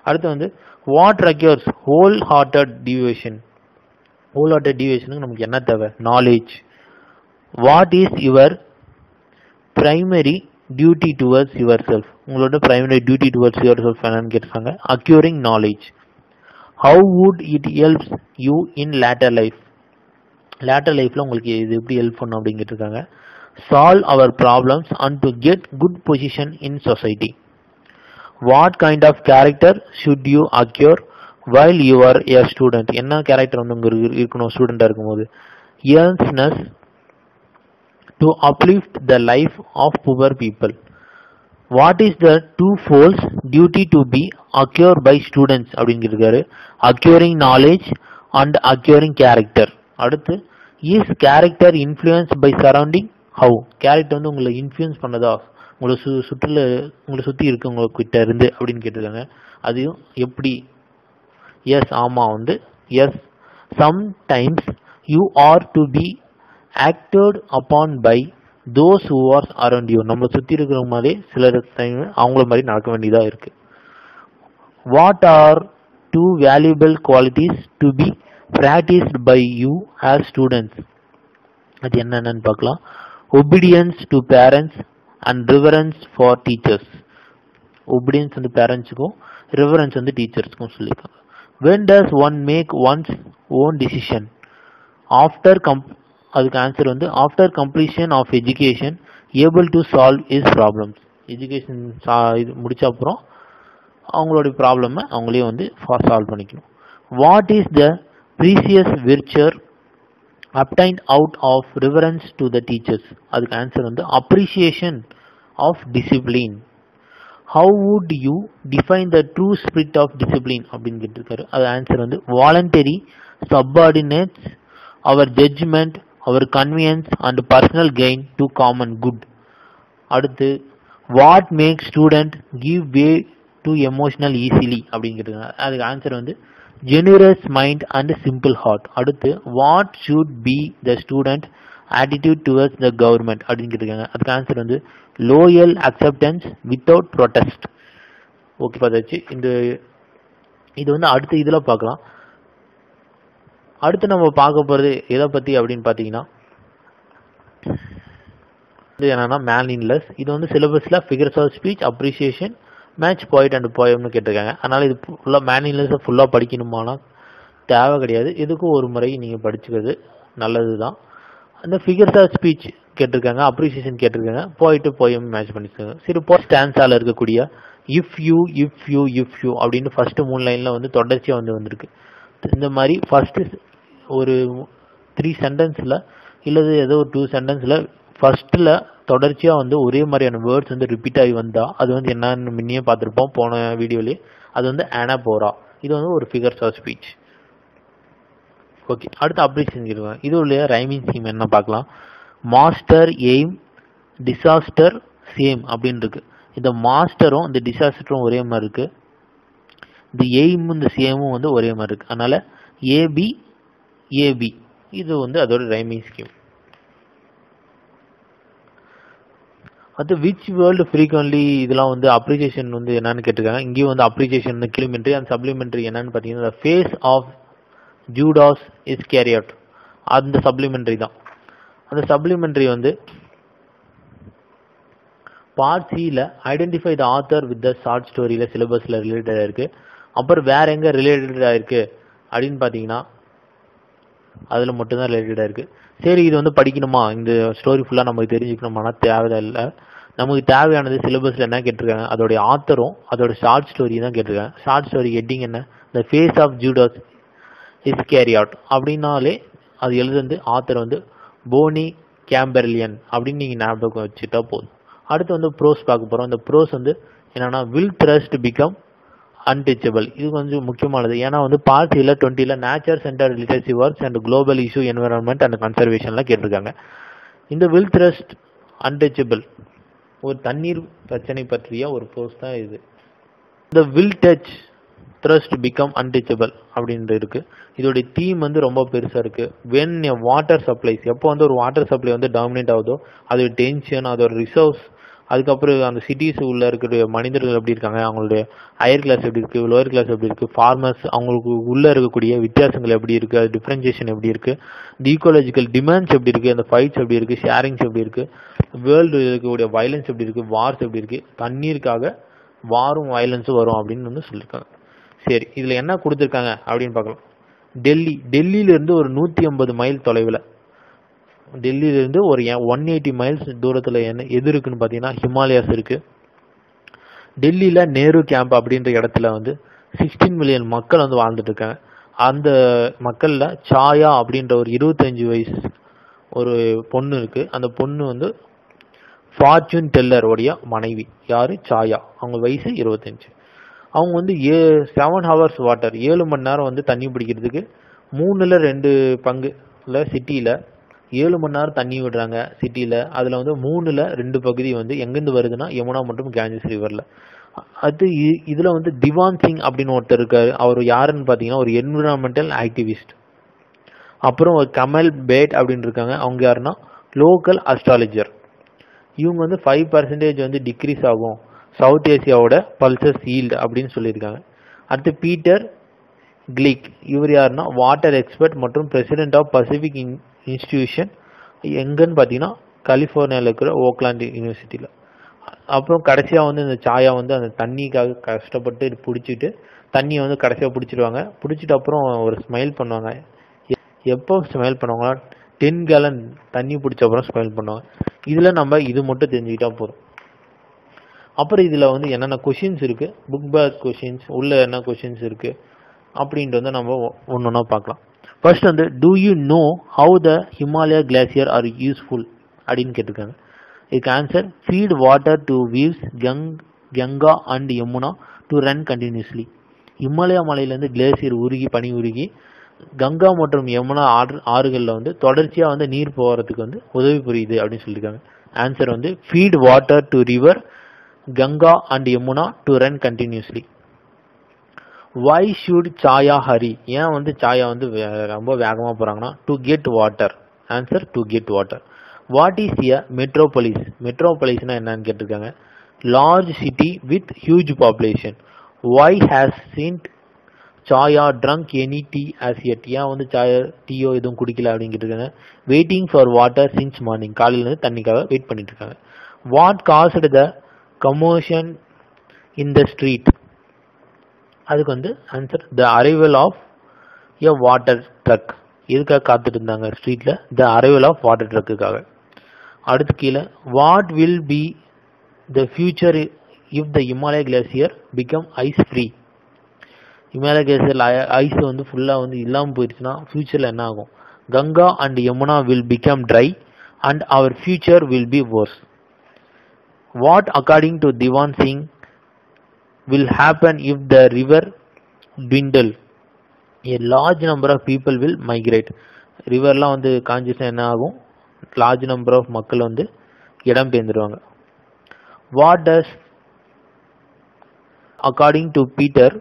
S1: அடுத்து வந்து what requires wholehearted devotion wholehearted டிவியேஷனுக்கு நமக்கு என்ன தேவை knowledge what is your primary duty towards yourself உங்களோட primary duty towards yourself என்னன்னு கேட்டிருக்காங்க acquiring knowledge how would it helps you in later life later லைஃப்பில் உங்களுக்கு இது எப்படி ஹெல்ப் பண்ணும் அப்படின்னு கேட்டிருக்காங்க solve our problems and to get good position in society what kind of character should you acquire while you are a student என்ன character வந்து உங்க இருக்கு- இருக்கணும் ஸ்டூடெண்டாக இருக்கும்போது earnestness to uplift the life of poor people what is the twofold duty to be acquire by students அப்படின்னு இருக்காரு acquiring knowledge and acquiring character அடுத்து is character influence by surrounding how character வந்து உங்களை influence பண்ணதா உங்களை சு சுற்றுல உங்களை சுற்றி இருக்கவங்க கிட்ட இருந்து அப்படின்னு கேட்டிருக்காங்க அதையும் எப்படி எஸ் ஆமாம் வந்து yes sometimes you are to be acted upon by those who are around you நம்மளை சுற்றி இருக்கிற மாதிரி சிலர் டைம் அவங்கள மாதிரி நடக்க வேண்டியதாக இருக்கு what are two valuable qualities to be practised by you as students அது என்னென்னு பார்க்கலாம் obedience to parents and reverence for teachers obedience வந்து பேரண்ட்ஸுக்கும் ரிவரன்ஸ் வந்து டீச்சர்ஸ்க்கும் சொல்லியிருக்காங்க when does one make one's own decision after come அதுக்கு ஆன்சர் வந்து after completion of education able to solve is problems education இது முடிச்ச அப்புறம் அவங்களுடைய ப்ராப்ளமை அவங்களே வந்து சால்வ் பண்ணிக்கணும் வாட் இஸ் த ப்ரீசியஸ் விர்ச்சர் obtained out of reverence to the teachers அதுக்கு ஆன்சர் வந்து appreciation of discipline how would you define the true spirit of discipline அப்படின்னு கேட்டிருக்காரு அது ஆன்சர் வந்து voluntary subordinates our judgement our convenience and personal gain to common good அடுத்து what make student give way to emotional easily அப்படின்னு கேட்டிருக்காங்க அதுக்கு answer வந்து generous mind and simple heart அடுத்து what should be the student attitude towards the government அப்படின்னு கேட்டிருக்காங்க அதுக்கு answer வந்து loyal acceptance without protest okay பார்த்தாச்சு இந்த இது வந்து அடுத்த இதில் பார்க்கலாம் அடுத்து நம்ம பார்க்க போகிறது எதை பற்றி அப்படின்னு பார்த்தீங்கன்னா இது என்னன்னா மேன்லின்லெஸ் இது வந்து சிலபஸில் figures of speech appreciation match point and போயம்னு கேட்டிருக்காங்க அதனால் இது ஃபுல்லாக மேன்லின்லெஸ்ஸை ஃபுல்லாக படிக்கணுமானா தேவை கிடையாது இதுக்கும் ஒரு முறை நீங்கள் படிச்சுக்கிறது நல்லது தான் அந்த ஃபிகர்ஸ் ஆஃப் ஸ்பீச் கேட்டிருக்காங்க அப்ரிசியேஷன் கேட்டிருக்காங்க போயிட்டு போயம் மேட்ச் பண்ணிருக்காங்க சரி போ ஸ்டான்ஸால இருக்கக்கூடிய if you if you if you அப்படின்னு ஃபர்ஸ்ட் மூணு லைன்ல வந்து தொடர்ச்சியாக வந்து வந்திருக்கு இந்த மாதிரி ஃபர்ஸ்ட் ஒரு த்ரீ சென்டென்ஸில் இல்லது ஏதோ ஒரு டூ சென்டென்ஸில் ஃபர்ஸ்ட்டில் தொடர்ச்சியாக வந்து ஒரே மாதிரியான வேர்ட்ஸ் வந்து ரிப்பீட் ஆகி வந்தால் அது வந்து என்னன்னு முன்னையே பார்த்துருப்போம் போன வீடியோலேயே அது வந்து ஆனாபோரா இது வந்து ஒரு ஃபிகர்ஸ் ஆஃப் ஸ்பீச் ஓகே அடுத்து அப்ரிசியேஷன் கேட்குவாங்க இது உள்ள ரைமிங் ஸ்கீம் என்ன பார்க்கலாம் மாஸ்டர் எய்ம் டிசாஸ்டர் சேம் அப்படின்னு இருக்கு இந்த மாஸ்டரும் இந்த டிசாஸ்டரும் ஒரே மாதிரி இருக்கு இந்த எய்மும் இந்த சேமும் வந்து ஒரே மாதிரி இருக்கு அதனால ஏபி ஏபி இது வந்து அதோட ரைமிங் ஸ்கீம் அது விச் வேர்ல்டு ஃப்ரீக்வன்லி இதெல்லாம் வந்து அப்ரிசியேஷன் வந்து என்னன்னு கேட்டிருக்காங்க இங்கேயும் வந்து அப்ரிசியேஷன் கிளிமெண்ட்ரி அண்ட் சப்ளிமெண்ட்ரி என்னன்னு பார்த்தீங்கன்னா face of Judas Iscariot அந்த சப்ளிமெண்ட்ரி தான் அந்த சப்ளிமெண்ட்ரி வந்து பார்ட் சியில் identify the author with the short ஸ்டோரியில் சிலபஸில் ரிலேட்டடாக இருக்கு அப்புறம் வேற எங்கே ரிலேட்டடாக இருக்கு அப்படின்னு பார்த்தீங்கன்னா அதில் மட்டும்தான் ரிலேட்டடாக இருக்கு சரி இது வந்து படிக்கணுமா இந்த ஸ்டோரி ஃபுல்லாக நமக்கு தெரிஞ்சுக்கணுமானா தேவையில்லை நமக்கு தேவையானது சிலபஸில் என்ன கேட்டிருக்காங்க அதோடைய ஆத்தரும் அதோட ஷார்ட் ஸ்டோரி தான் கேட்டிருக்காங்க ஷார்ட் ஸ்டோரி ஹெட்டிங் என்ன the face of Judas Iscariot அப்படின்னாலே அது எழுதுந்து ஆத்தர் வந்து போனி கேம்பர்லியன் அப்படின்னு நீங்கள் ஞாபகம் வச்சுட்டா போதும் அடுத்து வந்து ப்ரோஸ் பார்க்க போகிறோம் இந்த ப்ரோஸ் வந்து என்னன்னா வில் த்ரஸ்ட் பிகம் அன்டச்சபிள் இது கொஞ்சம் முக்கியமானது ஏன்னா வந்து பார்ட்டியில் டுவெண்ட்டியில் nature centre literacy works and global issue environment and கன்சர்வேஷன்லாம் கேட்டிருக்காங்க இந்த வில் த்ரஸ்ட் அன்டச்சபிள் ஒரு தண்ணீர் பிரச்சனை பற்றிய ஒரு ப்ரோஸ் தான் இது இந்த will touch thrust become untouchable அப்படின்ட்டு இருக்கு இதோடைய தீம் வந்து ரொம்ப பெருசா இருக்கு வென் வாட்டர் சப்ளைஸ் எப்போ வந்து ஒரு வாட்டர் சப்ளை வந்து டாமினேட் ஆகுதோ அதோட டென்ஷன் அதோட ரிசர்வ்ஸ் அதுக்கப்புறம் அந்த சிட்டிஸ் உள்ள இருக்கிற மனிதர்கள் எப்படி இருக்காங்க அவங்களுடைய ஹையர் கிளாஸ் எப்படி இருக்கு லோயர் கிளாஸ் எப்படி இருக்கு ஃபார்மர்ஸ் அவங்களுக்கு உள்ள இருக்கக்கூடிய வித்தியாசங்கள் எப்படி இருக்கு அது டிஃபரன்சியேஷன் எப்படி இருக்கு தி ஈக்கோலாஜிக்கல் டிமாண்ட்ஸ் எப்படி இருக்கு அந்த ஃபைட்ஸ் எப்படி இருக்கு ஷேரிங்ஸ் எப்படி இருக்கு வேர்ல்டு இருக்கக்கூடிய வயலன்ஸ் எப்படி இருக்கு வார்ஸ் எப்படி இருக்கு தண்ணீருக்காக வாரும் வயலன்ஸும் வரும் அப்படின்னு வந்து சொல்லியிருக்காங்க சரி இதுல என்ன கொடுத்துருக்காங்க அப்படின்னு பார்க்கலாம் டெல்லி டெல்லியில இருந்து ஒரு நூத்தி ஐம்பது மைல் தொலைவில் டெல்லியில இருந்து ஒரு ஒன் எயிட்டி மைல்ஸ் தூரத்துல என்ன எது இருக்குன்னு பார்த்தீங்கன்னா ஹிமாலயாஸ் இருக்கு டெல்லியில நேரு கேம்ப் அப்படின்ற இடத்துல வந்து சிக்ஸ்டீன் மில்லியன் மக்கள் வந்து வாழ்ந்துட்டு இருக்காங்க அந்த மக்கள்ல சாயா அப்படின்ற ஒரு இருபத்தஞ்சு வயசு ஒரு பொண்ணு இருக்கு அந்த பொண்ணு வந்து ஃபார்ச்சூன் டெல்லர் உடைய மனைவி யாரு சாயா அவங்க வயசு இருபத்தஞ்சு அவங்க வந்து ஏ செவன் ஹவர்ஸ் வாட்டர் ஏழு மணி நேரம் வந்து தண்ணி பிடிக்கிறதுக்கு மூணுல ரெண்டு பங்குல சிட்டியில ஏழு மணி நேரம் தண்ணி விடுறாங்க சிட்டியில அதுல வந்து மூணுல ரெண்டு பகுதி வந்து எங்கிருந்து வருதுன்னா யமுனா மற்றும் கேஞ்சஸ் ரிவர்ல அது இ- இதுல வந்து திவான் சிங் அப்படின்னு ஒருத்தர் இருக்காரு அவர் யாருன்னு பாத்தீங்கன்னா ஒரு என்விரான்மெண்டல் ஆக்டிவிஸ்ட் அப்புறம் ஒரு கமல் பேட் அப்படின்னு இருக்காங்க அவங்க யாருன்னா லோக்கல் அஸ்ட்ராலஜர் இவங்க வந்து ஃபைவ் பர்சன்டேஜ் வந்து டிக்ரீஸ் ஆகும் சவுத் ஏசியாவோட பல்சஸ் ஈல்டு அப்படின்னு சொல்லியிருக்காங்க அடுத்து பீட்டர் கிளிக் இவர் யாருன்னா வாட்டர் எக்ஸ்பர்ட் மற்றும் பிரசிடென்ட் ஆஃப் பசிபிக் இன்ஸ்டிடியூஷன் எங்கன்னு பார்த்தீங்கன்னா கலிஃபோர்னியாவில் இருக்கிற ஓக்லாண்ட் யூனிவர்சிட்டியில் அப்புறம் கடைசியாக வந்து இந்த சாயா வந்து அந்த தண்ணிக்காக கஷ்டப்பட்டு பிடிச்சிட்டு தண்ணியை வந்து கடைசியாக பிடிச்சிடுவாங்க பிடிச்சிட்டு அப்புறம் ஒரு ஸ்மைல் பண்ணுவாங்க எ- எப்போ ஸ்மைல் பண்ணுவாங்கன்னா டென் கேலன் தண்ணி பிடிச்ச அப்புறம் ஸ்மைல் பண்ணுவாங்க இதில் நம்ம இது மட்டும் தெரிஞ்சுக்கிட்டா போதும் அப்புறம் இதில் வந்து என்னென்ன கொஷின்ஸ் இருக்கு புக் பேக் கொஷின்ஸ் உள்ள என்ன கொஷின்ஸ் இருக்கு அப்படின்ட்டு வந்து நம்ம ஒன்று ஒன்றா பார்க்கலாம் ஃபர்ஸ்ட் வந்து do you know how the Himalaya glacier are useful அப்படின்னு கேட்டிருக்காங்க இதுக்கு answer feed water to rivers கங் Ganga and Yamuna to run continuously Himalaya மலையிலேருந்து கிளேசியர் உருகி பனி உருகி கங்கா மற்றும் யமுனா ஆறு ஆறுகளில் வந்து தொடர்ச்சியாக வந்து நீர் போகிறதுக்கு வந்து உதவி புரியுது அப்படின்னு சொல்லியிருக்காங்க ஆன்சர் வந்து feed water to river Ganga and Yamuna to run continuously why should Saya hurry ஏன் வந்து சாயா வந்து வே- ரொம்ப வேகமாக போகிறாங்கன்னா to get water answer to get water what is a metropolis மெட்ரோபொலிஸ்னா என்னன்னு கேட்டிருக்காங்க large city with huge population why hasn't Saya drunk any tea as eat ஏன் வந்து சாயா டீயோ எதுவும் குடிக்கல அப்படின்னு கேட்டிருக்காங்க waiting for water since morning காலையிலேருந்து தண்ணிக்காக வெயிட் பண்ணிட்டு இருக்காங்க what caused the commotion in the street அதுக்கு வந்து answer the arrival of a water truck எதுக்காக காத்துட்டு இருந்தாங்க ஸ்ட்ரீட்ல த அரைவல் ஆஃப் வாட்டர் ட்ரக்குக்காக அடுத்து கீழே what will be the future if the Himalaya glacier become ice free Himalaya glacier ice வந்து ஃபுல்லாக வந்து இல்லாமல் போயிடுச்சுன்னா ஃபியூச்சரில் என்ன ஆகும் Ganga and Yamuna will become dry and our future will be worse what according to Diwan Singh will happen if the river dwindle a large number of people will migrate ரிவர்லாம் வந்து காஞ்சிச்சுன்னா என்ன ஆகும் லார்ஜ் நம்பர் ஆஃப் மக்கள் வந்து இடம் பெயர்ந்துருவாங்க what does according to Peter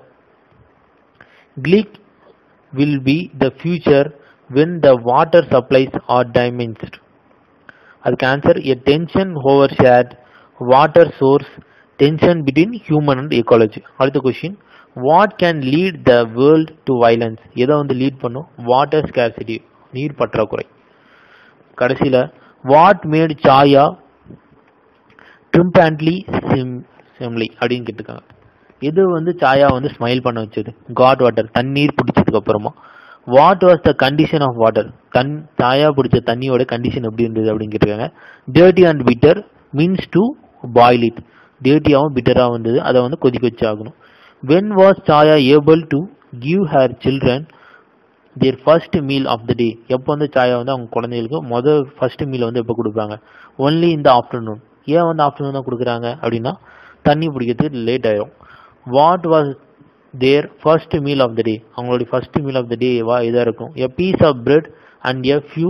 S1: Gleick will be the future when the water supplies are diminished அதுக்கு answer a tension over shared water source tension between human and ecology அடுத்த question what can lead the world to violence எதை வந்து lead பண்ணும் water scarcity நீர் பற்றாக்குறை கடைசியில் what made சாயா ட்ரிம்பேண்ட்லி sim சிம்லி அப்படின்னு கேட்டிருக்காங்க எது வந்து சாயா வந்து ஸ்மைல் பண்ண வச்சது காட் வாட்டர் தண்ணீர் பிடிச்சதுக்கு அப்புறமா what was the condition of water தன் சாயா பிடிச்ச தண்ணியோட கண்டிஷன் எப்படி இருந்தது அப்படின்னு கேட்டிருக்காங்க dirty and bitter means to boil it டேர்ட்டியாகவும் பிட்டராகவும் இருந்தது அதை வந்து கொதிக்க வச்சு ஆகணும் when was Saya able to give her children their first meal of the day எப்போ வந்து சாயா வந்து அவங்க குழந்தைகளுக்கு முதல் ஃபர்ஸ்ட் மீல் வந்து எப்போ கொடுப்பாங்க ஒன்லி இந்த ஆஃப்டர்நூன் ஏன் வந்து ஆஃப்டர்நூன் தான் கொடுக்குறாங்க அப்படின்னா தண்ணி பிடிக்கிறதுக்கு லேட் ஆயிரும் what was their first meal of the day அவங்களுடைய first meal of the day வா இதாக இருக்கும் a piece of bread and a few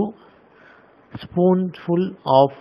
S1: spoonful of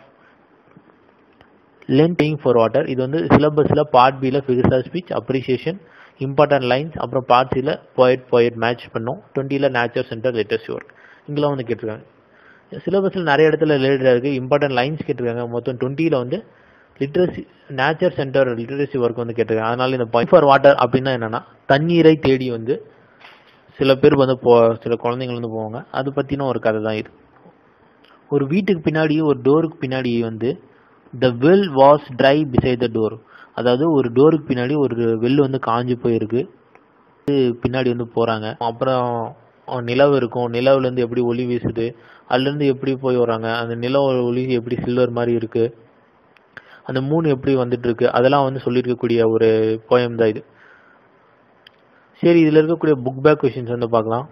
S1: lentils for water இது வந்து சிலபஸில் பார்ட் பியில் figures of speech appreciation important lines அப்புறம் part சியில் போயட் போயட் மேட்ச் பண்ணோம் டுவெண்ட்டியில் நேச்சர் சென்டர் லேட்டஸ்ட் ஒர்க் இங்கெல்லாம் வந்து கேட்டிருக்காங்க சிலபஸில் நிறைய இடத்துல ரிலேட்டடாக இருக்குது இம்பார்ட்டன்ட் லைன்ஸ் கேட்டிருக்காங்க மொத்தம் டுவெண்ட்டியில் வந்து literacy nature centre literacy work வந்து கேட்டிருக்காங்க அதனால இந்த பாயிண்ட் ஃபார் வாட்டர் அப்படின்னா என்னன்னா தண்ணீரை தேடி வந்து சில பேர் வந்து போ சில குழந்தைங்க வந்து போவாங்க அது பற்றின ஒரு கதை தான் இது ஒரு வீட்டுக்கு பின்னாடி ஒரு டோருக்கு பின்னாடி வந்து the well was dry beside the door அதாவது ஒரு டோருக்கு பின்னாடி ஒரு வெல் வந்து காஞ்சு போயிருக்கு இது பின்னாடி வந்து போகிறாங்க அப்புறம் நிலவு இருக்கும் நிலவுலேருந்து எப்படி ஒளி வீசுது அதுலேருந்து எப்படி போய் வராங்க அந்த நிலவு ஒளி எப்படி சில்வர் மாதிரி இருக்கு அந்த மூணு எப்படி வந்துட்டு இருக்கு அதெல்லாம் வந்து சொல்லியிருக்கக்கூடிய ஒரு போயம் தான் இது சரி இதில் இருக்கக்கூடிய புக் பேக் கொஷின்ஸ் வந்து பார்க்கலாம்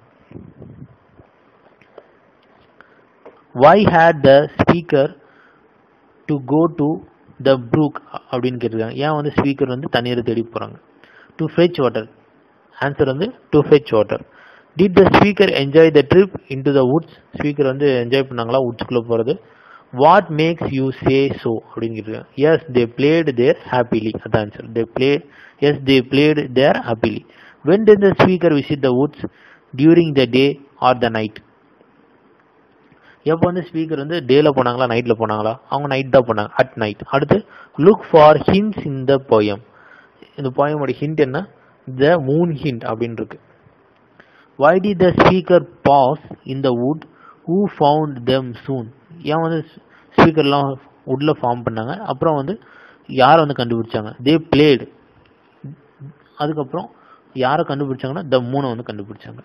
S1: why had the speaker to go to the brook அப்படின்னு கேட்டிருக்காங்க ஏன் வந்து ஸ்பீக்கர் வந்து தண்ணீரை தேடி போகிறாங்க டு ஃபெச் வாட்டர் ஆன்சர் வந்து to fetch water did the speaker enjoy the trip into the woods speaker வந்து என்ஜாய் பண்ணாங்களா வுட்ஸ்குள்ளே போகிறது what makes you say so அப்படின்னு கேட்டிருக்காங்க yes they played there happily அதான் answer they play yes they played there happily when did the speaker visit the woods during the day or the night எப்போ வந்து speaker வந்து டேல போனாங்களா நைட்ல போனாங்களா அவங்க நைட் தான் போனாங்க அட் நைட் அடுத்து look for hints in the poem இந்த போயமோட ஹிண்ட் என்ன த மூன் ஹிண்ட் அப்படின்னு இருக்கு why did the speaker pass in the wood who found them soon ஏன் வந்து ஸ்பீக்கர்லாம் வுட்ல ஃபார்ம் பண்ணாங்க அப்புறம் வந்து யாரை வந்து கண்டுபிடிச்சாங்க தே பிளேடு அதுக்கப்புறம் யாரை கண்டுபிடிச்சாங்கன்னா த மூணை வந்து கண்டுபிடிச்சாங்க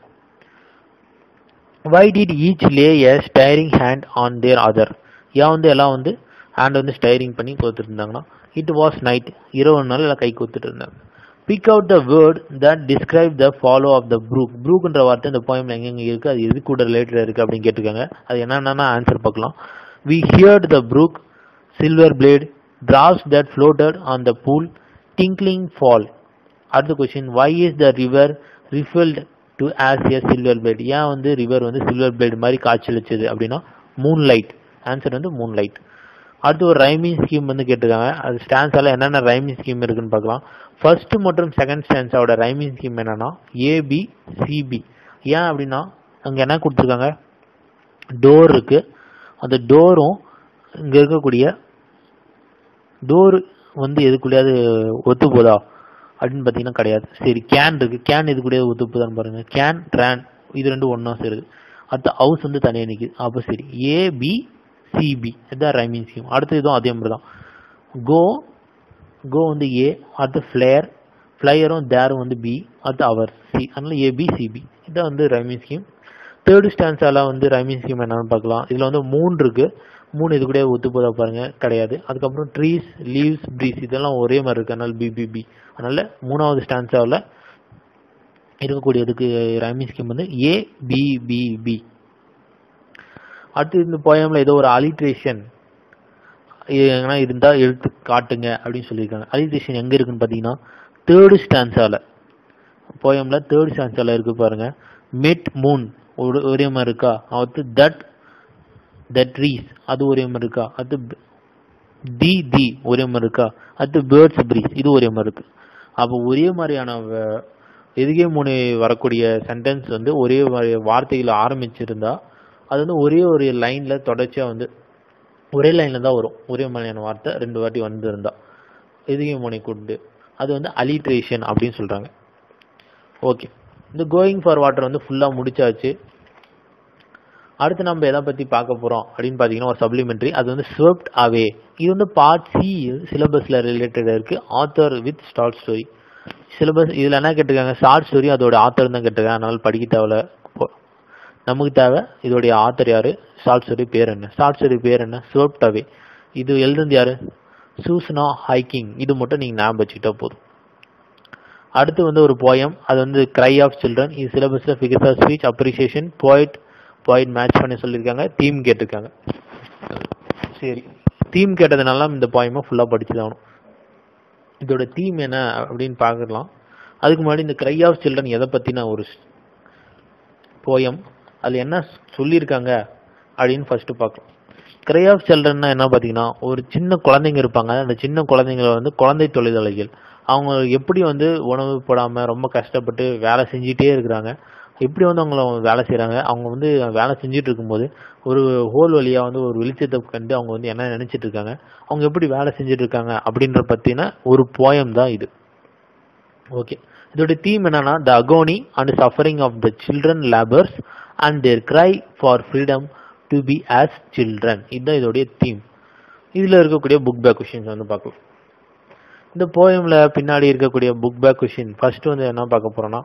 S1: why did each lay a stirring hand on their other ஏன் வந்து எல்லாம் வந்து ஹேண்ட் வந்து ஸ்டைரிங் பண்ணி கோத்துட்டு இருந்தாங்கன்னா இட் வாஸ் நைட் இரவு நாள் எல்லாம் கை கோத்துட்டு இருந்தாங்க pick out the word that describe the flow of the brook ப்ரூக்ன்ற வார்த்தை இந்த போயம்ல எங்கெங்க இருக்கு அது எது கூட ரிலேட்டட் இருக்கு அப்படின்னு கேட்டிருக்காங்க அது என்னென்னா ஆன்சர் பார்க்கலாம் we heard the brook silver plate drops that floated on the pool tinkling fall அடுத்த question why is the river referred to as a silver plate ஏன் வந்து ரிவர் வந்து சில்வர் பிளேட் மாதிரி காய்ச்சலிச்சது அப்படின்னா மூன் லைட் ஆன்சர் வந்து moonlight அடுத்து ஒரு ரைமிங் ஸ்கீம் வந்து கேட்டிருக்காங்க அது ஸ்டான்ஸால என்னென்ன ரைமிங் ஸ்கீம் இருக்குன்னு பார்க்கலாம் ஃபர்ஸ்ட் மற்றும் செகண்ட் ஸ்டான்ஸாவோட ரைமிங் ஸ்கீம் என்னன்னா ஏபி சிபி ஏன் அப்படின்னா அங்கே என்ன கொடுத்துருக்காங்க டோர் இருக்கு அந்த டோரும் இங்கே இருக்கக்கூடிய டோர் வந்து எதுக்குள்ளேயாவது ஒத்து போதா அப்படின்னு பார்த்தீங்கன்னா கிடையாது சரி கேன் இருக்கு கேன் இது கூட ஒத்து போதான்னு பாருங்க கேன் ட்ரான் இது ரெண்டும் ஒன்றா சேருது அடுத்து ஹவுஸ் வந்து தனியாக நிற்குது அப்போ சரி ஏபி சிபி இதுதான் ரைமிங் ஸ்கீம் அடுத்து இதுவும் அதே மாதிரி தான் கோ கோ வந்து ஏ அடுத்து ஃப்ளேயர் ஃப்ளையரும் தேரும் வந்து பி அடுத்து அவர் சி அதனால ஏபி சிபி இதான் வந்து ரைமிங் ஸ்கீம் தேர்டு ஸ்டான்ஸால வந்து ரைமிங் ஸ்கீம் என்னன்னு பார்க்கலாம் இதில் வந்து மூணு இருக்கு மூணு இது கூட ஒத்து போதா பாருங்க கிடையாது அதுக்கப்புறம் ட்ரீஸ் லீவ்ஸ் ப்ரீஸ் இதெல்லாம் ஒரே மாதிரி இருக்கு அதனால பிபிபி அதனால மூணாவது ஸ்டான்ஸாவில் இருக்கக்கூடியதுக்கு ரைமிங் ஸ்கீம் வந்து ஏ பி பி பி அடுத்து இந்த போயம்ல ஏதோ ஒரு அலிட்ரேஷன் எங்கன்னா இருந்தா எடுத்து காட்டுங்க அப்படின்னு சொல்லியிருக்காங்க அலிட்ரேஷன் எங்க இருக்குன்னு பார்த்தீங்கன்னா தேர்டு ஸ்டான்ஸால போயம்ல தேர்ட் ஸ்டான்ஸால இருக்கு பாருங்க மிட் மூன் ஒரே மாதிரி இருக்கா அடுத்து தட் த ட்ரீஸ் அது ஒரே மாதிரி இருக்கா அது தி தி ஒரே மாதிரி இருக்கா அடுத்து பேர்ட்ஸ் ப்ரீஸ் இது ஒரே மாதிரி இருக்கு அப்போ ஒரே மாதிரியான எதுகே மூணு வரக்கூடிய சென்டென்ஸ் வந்து ஒரே மாதிரி வார்த்தைகள் ஆரம்பிச்சிருந்தா அது வந்து ஒரே ஒரு லைன்ல தொடர்ச்சியா வந்து ஒரே லைன்ல தான் வரும் ஒரே மாதிரியான வார்த்தை ரெண்டு வாட்டி வந்திருந்தா எதுகே மூனை கொண்டு அது வந்து அலிட்ரேஷன் அப்படின்னு சொல்றாங்க ஓகே இந்த கோயிங் ஃபார் வாட்டர் வந்து ஃபுல்லா முடிச்சாச்சு அடுத்து நம்ம எதை பத்தி பார்க்க போறோம் அப்படின்னு பாத்தீங்கன்னா ஒரு சப்ளிமெண்ட்ரி அது வந்து ஸ்வெப்ட் அவே இது வந்து பார்ட் சி சிலபஸ்ல ரிலேட்டடா இருக்கு author with short story syllabus இதுல என்ன கேட்டிருக்காங்க ஷார்ட் ஸ்டோரி அதோட ஆத்தர் தான் கேட்டிருக்காங்க அதனால படிக்க தேவையில்ல நமக்கு தேவை இதோடைய ஆத்தர் யாரு ஷார்ட் ஸ்டோரி பேர் என்ன ஷார்ட் ஸ்டோரி பேர் என்ன ஸ்வெப்ட் அவே இது எழுதுனது யாரு சூசனா ஹைக்கிங் இது மட்டும் நீங்க ஞாபகம் வச்சுக்கிட்டா போதும் அடுத்து வந்து ஒரு போயம் அது வந்து கிரை ஆஃப் சில்ட்ரன் இது சிலபஸ்ல figures of speech appreciation poet point match பண்ணி சொல்லியிருக்காங்க தீம் கேட்டிருக்காங்க சரி தீம் கேட்டதுனால இந்த பாயமா ஃபுல்லாக படிச்சு ஆகணும் இதோட தீம் என்ன அப்படின்னு பார்க்கலாம் அதுக்கு முன்னாடி இந்த கிரை ஆஃப் சில்ட்ரன் எதை பற்றின ஒரு போயம் அதில் என்ன சொல்லியிருக்காங்க அப்படின்னு ஃபர்ஸ்ட் பார்க்கலாம் கிரை ஆஃப் சில்ட்ரன்னா என்ன பார்த்தீங்கன்னா ஒரு சின்ன குழந்தைங்க இருப்பாங்க அந்த சின்ன குழந்தைங்கள வந்து குழந்தை தொழிலாளிகள் அவங்க எப்படி வந்து உணவு போடாமல் ரொம்ப கஷ்டப்பட்டு வேலை செஞ்சிட்டே இருக்கிறாங்க எப்படி வந்து அவங்கள வேலை செய்கிறாங்க அவங்க வந்து வேலை செஞ்சுட்டு இருக்கும்போது ஒரு ஹோல் வழியாக வந்து ஒரு வெளிச்சத்தை கண்டு அவங்க வந்து என்ன நினைச்சிட்டு இருக்காங்க அவங்க எப்படி வேலை செஞ்சுட்டு இருக்காங்க அப்படின்ற பற்றின ஒரு போயம் தான் இது ஓகே இதோட தீம் என்னன்னா the agony and suffering of the children labours and their cry for freedom to be as children இதுதான் இதோடைய தீம் இதில் இருக்கக்கூடிய புக் பேக் கொஷின்ஸ் வந்து பார்க்கலாம் இந்த போயமில் பின்னாடி இருக்கக்கூடிய புக் பேக் கொஷின் ஃபர்ஸ்ட் வந்து என்ன பார்க்க போகிறோன்னா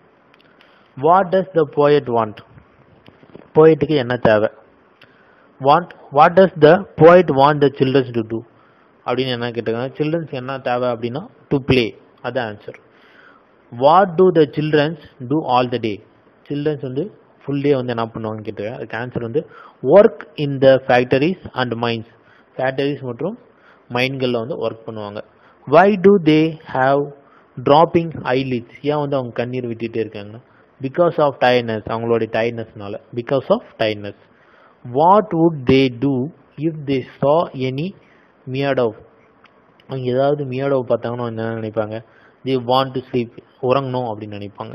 S1: what does the poet want போயட்டுக்கு என்ன தேவை want what does the poet want the childrens to do அப்படின்னு என்ன கேட்டிருக்காங்க சில்ட்ரன்ஸ் என்ன தேவை அப்படின்னா டு ப்ளே அதான் answer what do the childrens do all the day childrens வந்து ஃபுல் டே வந்து என்ன பண்ணுவாங்கன்னு கேட்டிருக்காங்க அதுக்கு ஆன்சர் வந்து work in the factories and mines factories மற்றும் மைன்களில் வந்து ஒர்க் பண்ணுவாங்க why do they have drooping eyelids ஏன் வந்து அவங்க கண்ணீர் விட்டுட்டே இருக்காங்கன்னா பிகாஸ் ஆஃப் டயர்ட்னஸ் அவங்களுடைய டயர்ட்னஸ்னால because of tiredness what would they do if they saw any meadow அவங்க ஏதாவது மியாடவ் பார்த்தாங்கன்னா என்ன நினைப்பாங்க தே வாண்ட் டு ஸ்லீப் உறங்கணும் அப்படின்னு நினைப்பாங்க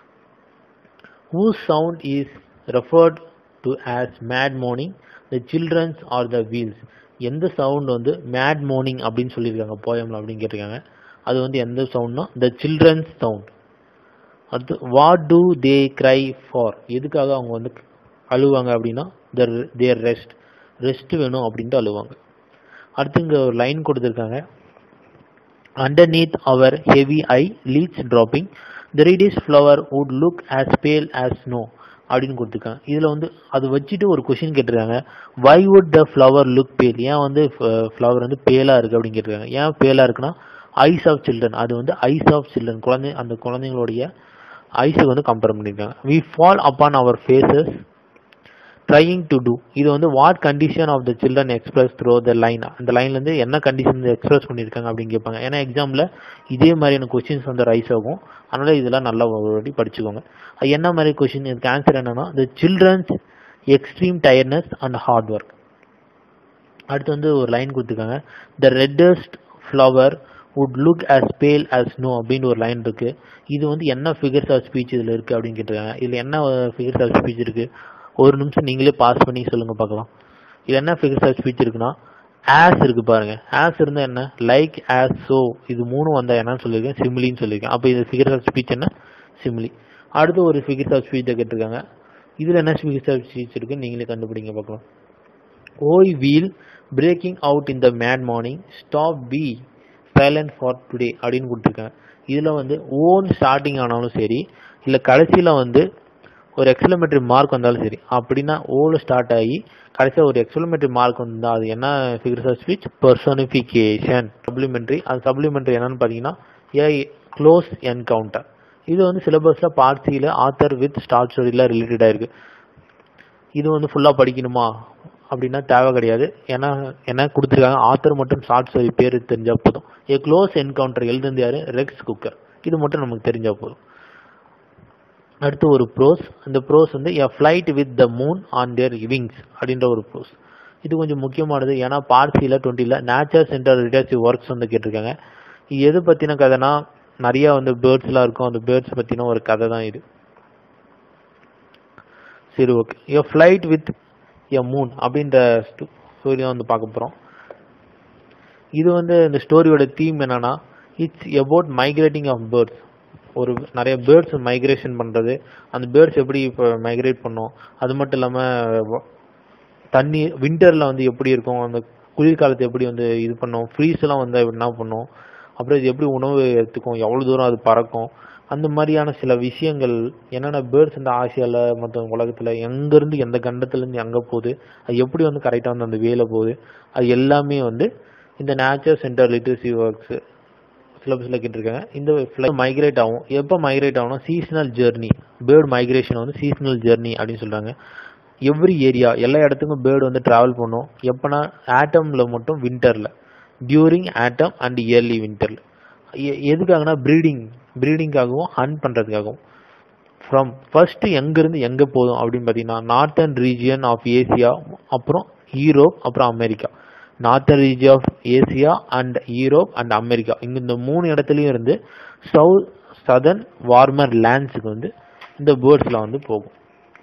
S1: whose sound is referred to as mad mourning the children's or the wheels எந்த சவுண்ட் வந்து மேட் மோர்னிங் அப்படின்னு சொல்லியிருக்காங்க போயம்ல அப்படின்னு கேட்டிருக்காங்க அது வந்து எந்த சவுண்ட்னா த சில்ட்ரன்ஸ் சவுண்ட் அடுத்து what do they cry for எதுக்காக அவங்க வந்து அழுவாங்க அப்படின்னா தர் தேர் ரெஸ்ட் ரெஸ்ட் வேணும் அப்படின்ட்டு அழுவாங்க அடுத்து இங்கே ஒரு லைன் கொடுத்துருக்காங்க underneath our heavy eye leads dropping the reddish flower would look as pale as snow அப்படின்னு கொடுத்துருக்காங்க இதில் வந்து அது வச்சுட்டு ஒரு கொஷின் கேட்டிருக்காங்க why would the flower look pale ஏன் வந்து ஃப்ளவர் வந்து பேலாக இருக்குது அப்படின்னு கேட்டிருக்காங்க ஏன் பேலாக இருக்குன்னா ஐஸ் ஆஃப் சில்ட்ரன் அது வந்து ஐஸ் ஆஃப் சில்ட்ரன் குழந்தை அந்த குழந்தைங்களுடைய ஐஸுக்கு வந்து கம்பேர் பண்ணியிருக்காங்க we fall upon our faces trying to do இது வந்து what condition of the children express through the line அந்த லைன்லேருந்து என்ன கண்டிஷன் எக்ஸ்பிரஸ் பண்ணியிருக்காங்க அப்படின்னு கேட்பாங்க ஏன்னா எக்ஸாமில் இதே மாதிரியான கொஸ்டின்ஸ் வந்து ரைஸ் ஆகும் அதனால் இதெல்லாம் நல்லா ஒரு வாட்டி படிச்சுக்கோங்க அது என்ன மாதிரி கொஸ்டின் இதுக்கு ஆன்சர் என்னன்னா the childrens extreme tiredness and hard work அடுத்து வந்து ஒரு லைன் கொடுத்துருக்காங்க the reddest flower would look as pale as snow அப்படின்னு ஒரு லைன் இருக்கு இது வந்து என்ன ஃபிகர்ஸ் ஆஃப் ஸ்பீச் இதில் இருக்கு அப்படின்னு கேட்டிருக்காங்க இதில் என்ன ஃபிகர்ஸ் ஆஃப் ஸ்பீச் இருக்கு ஒரு நிமிஷம் நீங்களே பாஸ் பண்ணி சொல்லுங்க பார்க்கலாம் இது என்ன ஃபிகர்ஸ் ஆஃப் ஸ்பீச் இருக்குன்னா ஆஸ் இருக்கு பாருங்க ஆஸ் இருந்தா என்ன லைக் ஆஸ் சோ இது மூணும் வந்தா என்னன்னு சொல்லியிருக்கேன் சிமிலின்னு சொல்லியிருக்கேன் அப்போ இது ஃபிகர்ஸ் ஆஃப் ஸ்பீச் என்ன சிமிலி அடுத்து ஒரு ஃபிகர்ஸ் ஆஃப் ஸ்பீச்சை கேட்டிருக்காங்க இதில் என்ன ஃபிகர்ஸ் ஆஃப் ஸ்பீச் இருக்குன்னு நீங்களே கண்டுபிடிங்க பார்க்கலாம் O ye wheel breaking out in the mad மார்னிங் stop be silent for today அப்படின்னு கொடுத்துருக்காங்க இதில் வந்து ஓன் ஸ்டார்டிங் ஆனாலும் சரி இல்லை கடைசியில் வந்து ஒரு எக்ஸலமெட்ரி மார்க் வந்தாலும் சரி அப்படின்னா ஓல ஸ்டார்ட் ஆகி கடைசியாக ஒரு எக்ஸலமெட்ரி மார்க் வந்தால் அது என்ன figures of speech personification supplementary அது சப்ளிமெண்ட்ரி என்னன்னு பார்த்தீங்கன்னா ஏ க்ளோஸ் என்கவுண்டர் இது வந்து சிலபஸில் பார்ட் சியில் ஆத்தர் வித் ஸ்டார்ட் ஸ்டோரியில் ரிலேட்டடாக இருக்கு இது வந்து ஃபுல்லாக படிக்கணுமா அப்படின்னா தேவை கிடையாது ஏன்னா என்ன கொடுத்துருக்காங்க ஆத்தர் மட்டும் ஷார்ட் ஸ்டோரி பேர் தெரிஞ்சா போதும் ஏ க்ளோஸ் என்கவுண்டர் எழுதுந்து யாரு ரெக்ஸ் குக்கர் இது மட்டும் நமக்கு தெரிஞ்சா போதும் அடுத்து ஒரு ப்ரோஸ் அந்த ப்ரோஸ் வந்து a flight with the moon on their wings அப்படின்ற ஒரு ப்ரோஸ் இது கொஞ்சம் முக்கியமானது ஏன்னா பார்ட்ஸியில் டுவெண்ட்டியில் நேச்சர் சென்டர் ரிலேட்டிவ் ஒர்க்ஸ் வந்து கேட்டிருக்காங்க இது எது பற்றின கதைனா நிறைய வந்து பேர்ட்ஸ்லாம் இருக்கும் அந்த பேர்ட்ஸ் பற்றின ஒரு கதை தான் இது சரி okay a flight with a moon அப்படின்ற ஸ்டோரி வந்து பார்க்க போகிறோம் இது வந்து இந்த ஸ்டோரியோட தீம் என்னன்னா it's about migrating of birds ஒரு நிறைய பேர்ட்ஸ் மைக்ரேஷன் பண்ணுறது அந்த பேர்ட்ஸ் எப்படி இப்போ மைக்ரேட் பண்ணும் அது மட்டும் இல்லாமல் தண்ணி விண்டரில் வந்து எப்படி இருக்கும் அந்த குளிர்காலத்தை எப்படி வந்து இது பண்ணும் ஃப்ரீஸ்லாம் வந்து என்ன பண்ணும் அப்புறம் இது எப்படி உணவு எடுத்துக்கும் எவ்வளோ தூரம் அது பறக்கும் அந்த மாதிரியான சில விஷயங்கள் என்னென்ன பேர்ட்ஸ் இந்த ஆசியாவில் மற்ற உலகத்தில் எங்கேருந்து எந்த கண்டத்துலேருந்து எங்கே போகுது அது எப்படி வந்து கரெக்டாக வந்து அந்த வேலை போகுது அது எல்லாமே வந்து இந்த நேச்சர் சென்டர் லிட்ரஸி ஒர்க்ஸ் சிலபஸில் கேட்டிருக்காங்க இந்த ஃப்ளைட் மைக்ரேட் ஆகும் எப்போ மைக்ரேட் ஆகும்னா சீசனல் ஜெர்னி பேர்ட் மைக்ரேஷன் வந்து சீசனல் ஜெர்னி அப்படின்னு சொல்கிறாங்க எவ்ரி ஏரியா எல்லா இடத்துக்கும் பேர்டு வந்து ட்ராவல் பண்ணும் எப்போனா ஆட்டமில் மட்டும் வின்டரில் டியூரிங் ஆட்டம் அண்ட் இயர்லி வின்டரில் எதுக்காகனா ப்ரீடிங் ப்ரீடிங்காகவும் ஹண்ட் பண்ணுறதுக்காகவும் ஃப்ரம் ஃபர்ஸ்ட் எங்கேருந்து எங்கே போதும் அப்படின்னு பார்த்தீங்கன்னா நார்த்தன் ரீஜியன் ஆஃப் ஏசியா அப்புறம் யூரோப் அப்புறம் America northern region of Asia and Europe and America இங்கே இந்த மூணு இடத்துலையும் இருந்து சவுத் சதர்ன் வார்மர் லேண்ட்ஸுக்கு வந்து இந்த பேர்ட்ஸ்லாம் வந்து போகும்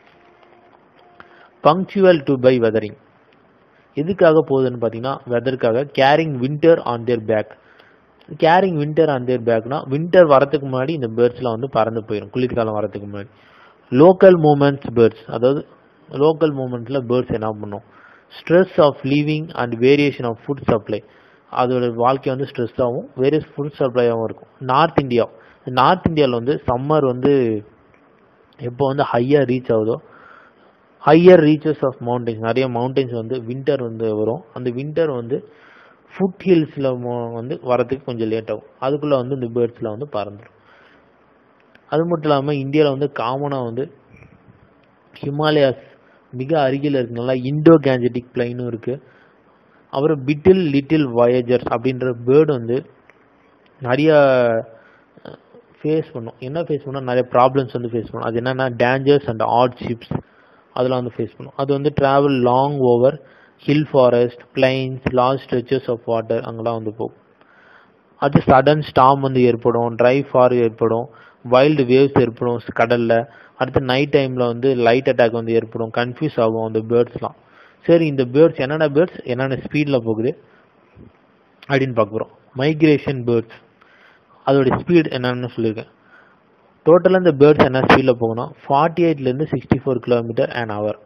S1: பங்க்சுவல் டு பை வெதரிங் எதுக்காக போகுதுன்னு பார்த்தீங்கன்னா வெதருக்காக carrying winter on their back carrying winter on their பேக்னா வின்டர் வரதுக்கு முன்னாடி இந்த பேர்ட்ஸ்லாம் வந்து பறந்து போயிடும் குளிர்காலம் வரதுக்கு முன்னாடி லோக்கல் மூமெண்ட்ஸ் பேர்ட்ஸ் அதாவது லோக்கல் மூமெண்ட்ஸில் பேர்ட்ஸ் என்ன பண்ணும் stress of leaving and variation of food supply அதோட வாழ்க்கை வந்து ஸ்ட்ரெஸ் ஆகும் வேரியஸ் ஃபுட் சப்ளையாகவும் இருக்கும் நார்த் இந்தியா நார்த் இந்தியாவில் வந்து சம்மர் வந்து எப்போ வந்து ஹையாக ரீச் ஆகுதோ ஹையர் ரீச்சஸ் ஆஃப் மவுண்டன்ஸ் நிறைய மவுண்டன்ஸ் வந்து வின்டர் வந்து வரும் அந்த வின்டர் வந்து ஃபுட் ஹில்ஸில் வந்து வரதுக்கு கொஞ்சம் லேட் ஆகும் அதுக்குள்ளே வந்து இந்த பேர்ட்ஸில் வந்து பறந்துடும் அது மட்டும் இல்லாமல் இந்தியாவில் வந்து காமனாக வந்து ஹிமாலயாஸ் மிக அருகில் இருக்கனால இண்டோ கேஞ்சட்டிக் பிளைனும் இருக்குது அப்புறம் பிட்டில் லிட்டில் வாயேஜர்ஸ் அப்படின்ற பேர்டு வந்து நிறைய ஃபேஸ் பண்ணும் என்ன ஃபேஸ் பண்ணும் நிறைய ப்ராப்ளம்ஸ் வந்து ஃபேஸ் பண்ணும் அது என்னென்னா டேஞ்சர்ஸ் அண்ட் ஆட் ஷிப்ஸ் அதெல்லாம் வந்து ஃபேஸ் பண்ணும் அது வந்து travel long over hill forest plains large stretches of water அங்கெல்லாம் வந்து போகும் அது சடன் ஸ்டாம் வந்து ஏற்படும் ட்ரை ஃபார் ஏற்படும் வைல்டு வேவ்ஸ் ஏற்படும் கடலில் அடுத்து நைட் டைமில் வந்து லைட் அட்டாக் வந்து ஏற்படும் கன்ஃபியூஸ் ஆகும் அந்த பேர்ட்ஸ்லாம் சரி இந்த பேர்ட்ஸ் என்னென்ன பேர்ட்ஸ் என்னென்ன ஸ்பீடில் போகுது அப்படின்னு பார்க்க போகிறோம் மைக்ரேஷன் பேர்ட்ஸ் அதோட ஸ்பீட் என்னன்னு சொல்லியிருக்கேன் டோட்டலாக இந்த பேர்ட்ஸ் என்ன ஸ்பீடில் போகணும் ஃபார்ட்டி எயிட்லேருந்து sixty four kilometre and hour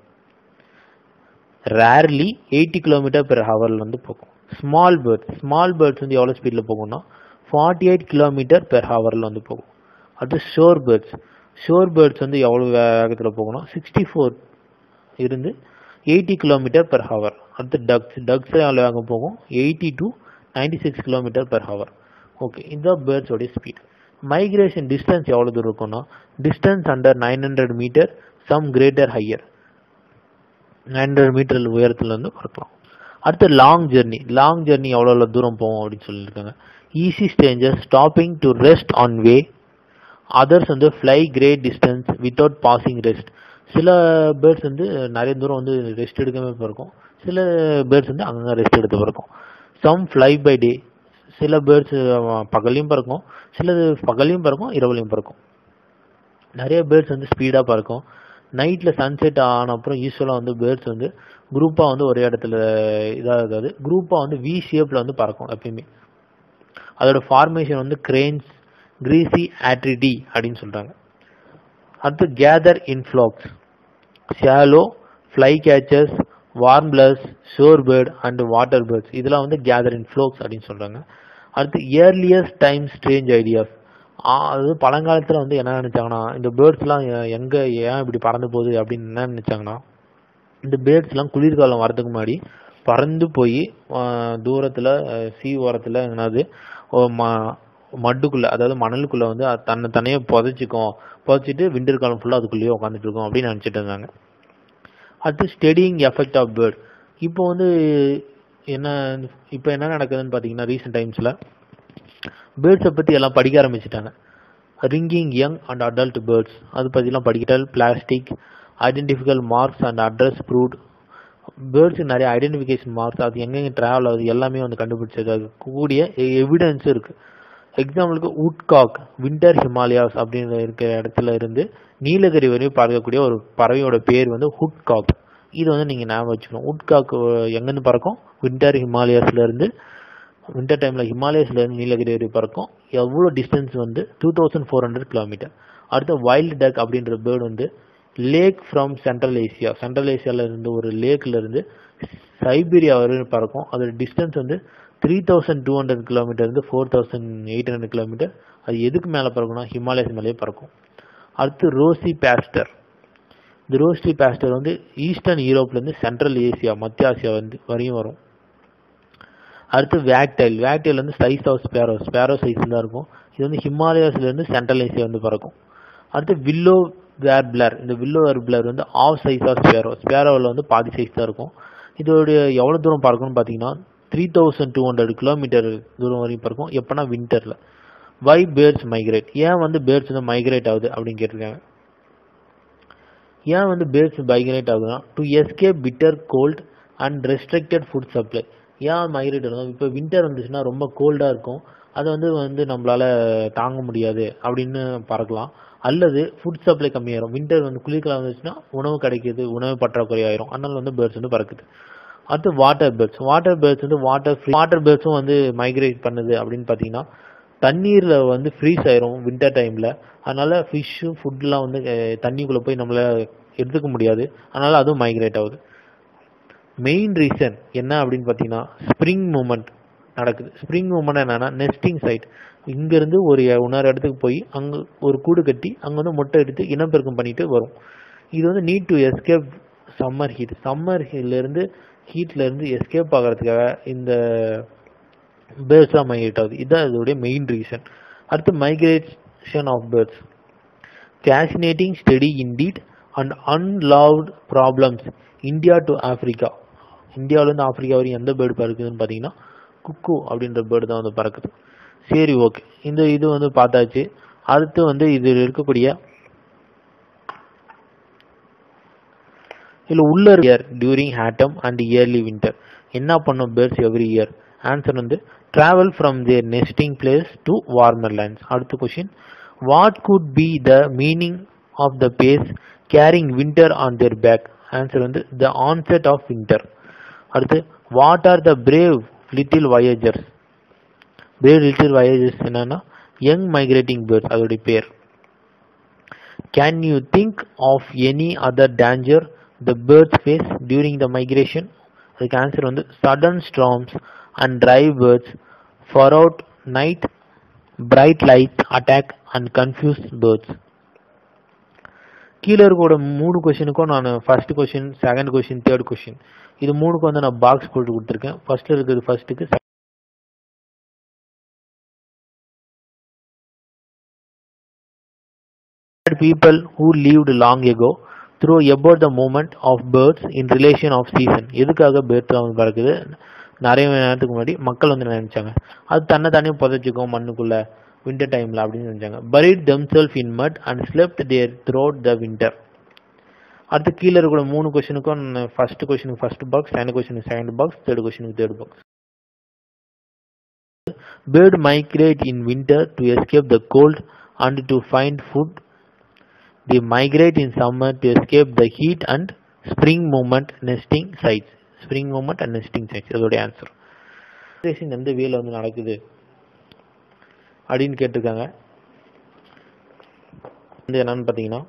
S1: rarely eighty kilometre per ஹவரில் வந்து போகும் ஸ்மால் பேர்ட்ஸ் ஸ்மால் பேர்ட்ஸ் வந்து எவ்வளோ ஸ்பீடில் போகும்னா ஃபார்ட்டி எயிட் கிலோமீட்டர் பெர் ஹவரில் வந்து போகும் அது ஷோர் பேர்ட்ஸ் ஷோர் பேர்ட்ஸ் வந்து எவ்வளோ வேகத்தில் போகணும் சிக்ஸ்டி ஃபோர் இருந்து எயிட்டி கிலோமீட்டர் பெர் ஹவர் அடுத்து டக்ஸ் டக்ஸ் எவ்வளோ வேகம் போகும் eighty to ninety six kilometre per hour okay இதுதான் பேர்ட்ஸோடைய ஸ்பீட் மைக்ரேஷன் டிஸ்டன்ஸ் எவ்வளோ தூரம் இருக்கும்னா distance under nine hundred metre some greater higher nine hundred metre உயரத்துல இருந்து பறக்கலாம் அடுத்து லாங் ஜெர்னி லாங் ஜெர்னி எவ்வளோ எவ்வளோ தூரம் போவோம் அப்படின்னு சொல்லியிருக்காங்க easy stranger stopping to rest on way others வந்து fly great distance without passing rest சில பேர்ட்ஸ் வந்து நிறைய தூரம் வந்து ரெஸ்ட் எடுக்காம பிறக்கும் சில பேர்ட்ஸ் வந்து அங்கங்கே ரெஸ்ட் எடுத்து பிறக்கும் சம் ஃப்ளை பை டே சில பேர்ட்ஸ் பகல்லையும் பறக்கும் சிலது பகல்லையும் பறக்கும் இரவுலையும் பறக்கும் நிறைய பேர்ட்ஸ் வந்து ஸ்பீடாக பறக்கும் நைட்டில் சன்செட் ஆன அப்புறம் யூஸ்வலாக வந்து பேர்ட்ஸ் வந்து குரூப்பாக வந்து ஒரே இடத்துல இதாக இருக்காது குரூப்பாக வந்து வி ஷேப்பில் வந்து பறக்கும் எப்பயுமே அதோட ஃபார்மேஷன் வந்து கிரெயின்ஸ் கிரீசி ஆட்ரிடி அப்படின்னு சொல்கிறாங்க அடுத்து gather in flocks swallow flycatchers warblers shore bird and water birds இதெல்லாம் வந்து கேதர் இன்ஃப்ளோக்ஸ் அப்படின்னு சொல்கிறாங்க அடுத்து இயர்லியஸ்ட் டைம் ஸ்ட்ரேஞ்ச் ஐடியாஸ் அது பழங்காலத்தில் வந்து என்ன நினச்சாங்கன்னா இந்த பேர்ட்ஸ்லாம் எங்கே ஏன் இப்படி பறந்து போகுது அப்படின்னு என்ன நினச்சாங்கன்னா இந்த பேர்ட்ஸ்லாம் குளிர்காலம் வரதுக்கு முன்னாடி பறந்து போய் தூரத்தில் சீ ஓரத்தில் எங்கனாவது மட்டுக்குள்ளே அதாவது மணலுக்குள்ளே வந்து தன்னை தனியே புதைச்சிக்கும் புதைச்சிட்டு விண்டர் காலம் ஃபுல்லாக அதுக்குள்ளேயே உட்காந்துட்டு இருக்கும் அப்படின்னு நினச்சிட்டு இருந்தாங்க அடுத்து ஸ்டெடிங் எஃபெக்ட் ஆஃப் பேர்ட் இப்போ வந்து என்ன இப்போ என்ன நடக்குதுன்னு பார்த்தீங்கன்னா ரீசெண்ட் டைம்ஸில் பேர்ட்ஸை பற்றி எல்லாம் படிக்க ஆரம்பிச்சிட்டாங்க ringing young and adult birds அது பற்றிலாம் படிக்கிட்டால் plastic identical marks and address proved பேர்ட்ஸுக்கு நிறைய ஐடென்டிஃபிகேஷன் மார்க்ஸ் அது எங்கெங்கே ட்ராவல் ஆகுது எல்லாமே வந்து கண்டுபிடிச்சது அது கூடிய எவிடன்ஸ் இருக்குது எக்ஸாம்பிளுக்கு உட்காக் வின்டர் ஹிமாலயாஸ் அப்படின்னு இருக்கிற இடத்துல இருந்து நீலகிரி வரையும் பார்க்கக்கூடிய ஒரு பறவையோட பேர் வந்து ஹுட்காக் இது வந்து நீங்கள் ஞாபகம் வச்சுக்கணும் உட்காக் எங்கேருந்து பறக்கும் வின்டர் ஹிமாலயாஸ்லேருந்து வின்டர் டைமில் ஹிமாலயஸ்லேருந்து நீலகிரி வரை பறக்கும் எவ்வளோ டிஸ்டன்ஸ் வந்து two thousand four hundred kilometre அடுத்து வைல்டு டக் அப்படின்ற பேர்டு வந்து lake from central Asia central ஏசியாவில் இருந்து ஒரு லேக்கில் இருந்து சைபீரியா வரையும் பறக்கும் அதோட டிஸ்டன்ஸ் வந்து three thousand two hundred kilometre இருந்து four thousand eight hundred kilometre அது எதுக்கு மேலே பறக்கும்னா ஹிமாலயஸ் மேலேயே பறக்கும் அடுத்து ரோசி பேஸ்டர் இந்த ரோஸ்டி பேஸ்டர் வந்து ஈஸ்டர்ன் யூரோப்லேருந்து சென்ட்ரல் ஏசியா மத்திய ஆசியா வந்து வரையும் வரும் அடுத்து வேக்டைல் வேக்டைல் வந்து சைஸ் ஆஃப் ஸ்பேரோ ஸ்பேரோ சைஸில் தான் இருக்கும் இது வந்து ஹிமாலயாஸ்லேருந்து சென்ட்ரல் ஏசியா வந்து பறக்கும் அடுத்து வில்லோ வேர்பிளர் இந்த வில்லோ வேர்பிளர் வந்து ஆஃப் சைஸ் ஆஃப் ஸ்பேரோ ஸ்பேரோவில் வந்து பாதி சைஸ் தான் இருக்கும் இதோடைய எவ்வளோ தூரம் பறக்கும்னு பார்த்தீங்கன்னா three thousand two hundred kilometre தூரம் வரையும் பறக்கும் எப்போனா வின்டரில் வை பேர்ட்ஸ் மைக்ரேட் ஏன் வந்து பேர்ட்ஸ் வந்து மைக்ரேட் ஆகுது அப்படின்னு கேட்டிருக்காங்க ஏன் வந்து பேர்ட்ஸ் மைக்ரேட் ஆகுதுன்னா to escape bitter cold and restricted food supply ஏன் மைக்ரேட் ஆகும் இப்போ வின்டர் வந்துச்சுன்னா ரொம்ப கோல்டாக இருக்கும் அதை வந்து வந்து நம்மளால தாங்க முடியாது அப்படின்னு பறக்கலாம் அல்லது ஃபுட் சப்ளை கம்மியாயிரும் வின்டர் வந்து குளிர்காலம் வந்துச்சுன்னா உணவு கிடைக்குது உணவு பற்றாக்குறை ஆயிரும் அதனால வந்து பேர்ட்ஸ் வந்து பறக்குது அடுத்து வாட்டர் பேர்ட்ஸ் வாட்டர் பேர்ட்ஸ் வந்து வாட்டர் வாட்டர் பேர்ட்ஸும் வந்து மைக்ரேட் பண்ணுது அப்படின்னு பார்த்தீங்கன்னா தண்ணீரில் வந்து ஃப்ரீஸ் ஆயிரும் வின்டர் டைமில் அதனால ஃபிஷ்ஷு ஃபுட்லாம் வந்து அஹ், தண்ணிக்குள்ளே போய் நம்மள எடுத்துக்க முடியாது அதனால அதுவும் மைக்ரேட் ஆகுது மெயின் ரீசன் என்ன அப்படின்னு பார்த்தீங்கன்னா ஸ்ப்ரிங் மூமெண்ட் நடக்குது ஸ்ப்ரிங் மூமெண்ட் என்னன்னா நெஸ்டிங் சைட் இங்கேருந்து ஒரு இன்னொரு இடத்துக்கு போய் அங்கே ஒரு கூடு கட்டி அங்கே வந்து முட்டை எடுத்து இனப்பெருக்கம் பண்ணிட்டு வரும் இது வந்து need to escape summer heat summer இருந்து ஹீட்ல இருந்து எஸ்கேப் ஆகிறதுக்காக இந்த பேர்ட்ஸாக மைக்ரேட் ஆகுது இதுதான் இதோடைய மெயின் ரீசன் அடுத்து migration of birds fascinating study indeed and unsolved problems India to Africa இந்தியாவிலேருந்து ஆப்பிரிக்கா வரையும் எந்த பேர்டு பறக்குதுன்னு பார்த்தீங்கன்னா குக்கு அப்படின்ற பேர்டு தான் வந்து பறக்குது சரி ஓகே இந்த இது வந்து பார்த்தாச்சு அடுத்து வந்து இதில் இருக்கக்கூடிய இதில் உள்ள year during autumn and early winter என்ன பண்ணும் பேர்ட்ஸ் எவ்ரி இயர் ஆன்சர் வந்து travel from their nesting place to warmer lands அடுத்த question what could be the meaning of the phrase carrying winter on their back answer வந்து the onset of winter அடுத்து what are the brave little voyagers brave little voyagers என்னன்னா young migrating birds அதோடைய பேர் can you think of any other danger the birds face during the migration அதுக்கு answer வந்து sudden storms and dry birds far out night bright light attack and confuse birds கீழே இருக்கோட மூணு கொஷினுக்கும் நான் first question second question third question இது மூணுக்கு வந்து நான் பாக்ஸ் போட்டு கொடுத்துருக்கேன் ஃபர்ஸ்ட்ல இருக்கிறது ஃபர்ஸ்ட்டுக்கு people who lived long ago through about the movement of birds in relation of season எதுக்காக பேர்ட்ஸ் வந்து பறக்குது நிறைய நேரத்துக்கு முன்னாடி மக்கள் வந்து நினைச்சாங்க அது தன்னை தானே புதைச்சிக்கும் மண்ணுக்குள்ள வின்டர் டைம்ல அப்படின்னு நினைச்சாங்க buried themselves in mud and slept there throughout the winter அடுத்து கீழே இருக்கிற மூணு கொஸ்டினுக்கும் ஃபர்ஸ்ட் கொஸ்டினுக்கு ஃபர்ஸ்ட் பாக்ஸ் செகண்ட் கொஸ்டினுக்கு செகண்ட் பாக்ஸ் தேர்ட் கொஸ்டினுக்கு third box bird migrate in winter to escape the cold and to find food they migrate in summer to escape the heat and spring movement nesting sites spring movement and nesting sites அதோட answer migration எந்த வேல வந்து நடக்குது அப்படின்னு கேட்டிருக்காங்க வந்து என்னன்னு பார்த்தீங்கன்னா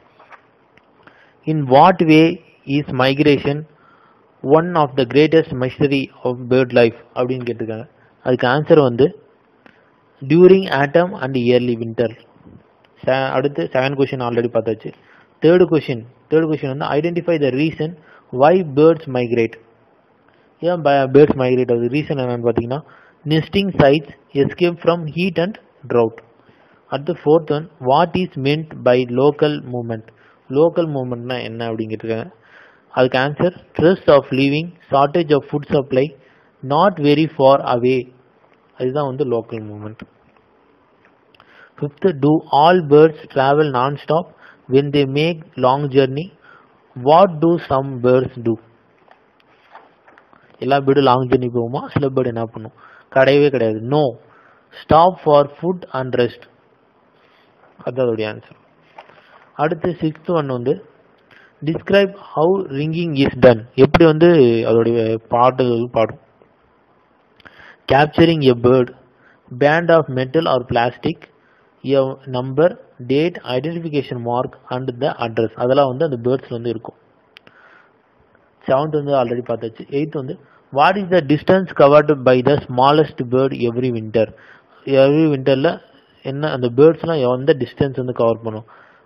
S1: in what way is migration one of the greatest mystery of bird life அப்படின்னு கேட்டிருக்காங்க அதுக்கு ஆன்சர் வந்து during autumn and early winter அடுத்து செகண்ட் கொஷின் ஆல்ரெடி பார்த்தாச்சு தேர்டு கொஷின் தேர்ட் கொஷின் வந்து identify the reason why birds migrate ஏன் birds migrate ஆகுது reason என்னன்னு பார்த்தீங்கன்னா nesting sites escape from heat and drought அடுத்து fourth one what is meant by local moment local மூமெண்ட்னா என்ன அப்படின்னு கேட்டிருக்காங்க அதுக்கு answer stress of living shortage of food supply not very far away அதுதான் வந்து local moment fifth do all birds travel non stop when they make long journey what do some birds do எல்லா பேர்டும் long journey போகுமா சில bird என்ன பண்ணும் கிடையவே கிடையாது no stop for food and rest அது அதோடைய ஆன்சர் அடுத்து சிக்ஸ்த் ஒன் வந்து describe how ringing is done எப்படி வந்து அதோடைய பாடல்கள் பாடும் capturing a bird band of metal or plastic a number date identification mark and the address அதெல்லாம் வந்து அந்த பேர்ட்ஸ்ல வந்து இருக்கும் செவன்த் வந்து ஆல்ரெடி பார்த்தாச்சு எயித் வந்து what is the distance covered by the smallest bird every winter every வின்டர்ல என்ன அந்த பேர்ட்ஸ்லாம் எந்த டிஸ்டன்ஸ் வந்து கவர் பண்ணும்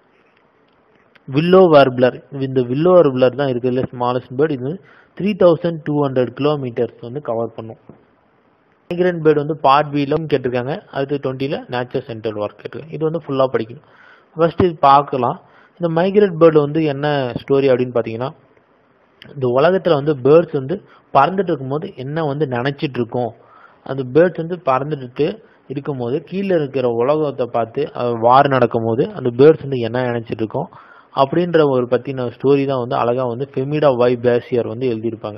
S1: வில்லோ வார்பிளர் இந்த வில்லோ வார்பிளர் தான் இருக்கிறதுல ஸ்மாலஸ்ட் பேர்ட் இது three thousand two hundred kilometres வந்து கவர் பண்ணும் மைக்ரேன் பேர்டு வந்து பார்ட் வீலும் கேட்டிருக்காங்க அடுத்து டுவெண்ட்டியில் நேச்சர் சென்டர் ஒர்க் கேட்டிருக்காங்க இது வந்து ஃபுல்லாக படிக்கணும் ஃபர்ஸ்ட் இது பார்க்கலாம் இந்த மைக்ரேட் பேர்டு வந்து என்ன ஸ்டோரி அப்படின்னு பார்த்தீங்கன்னா இந்த உலகத்தில் வந்து பேர்ட்ஸ் வந்து பறந்துட்டு இருக்கும்போது என்ன வந்து நினச்சிட்டு இருக்கோம் அந்த பேர்ட்ஸ் வந்து பறந்துட்டு இருக்கும்போது கீழே இருக்கிற உலகத்தை பார்த்து வார் நடக்கும்போது அந்த பேர்ட்ஸ் வந்து என்ன நினச்சிட்டு இருக்கோம் அப்படின்ற ஒரு பற்றின ஸ்டோரி தான் வந்து அழகாக வந்து ஃபெமிடா வை பேசியர் வந்து எழுதியிருப்பாங்க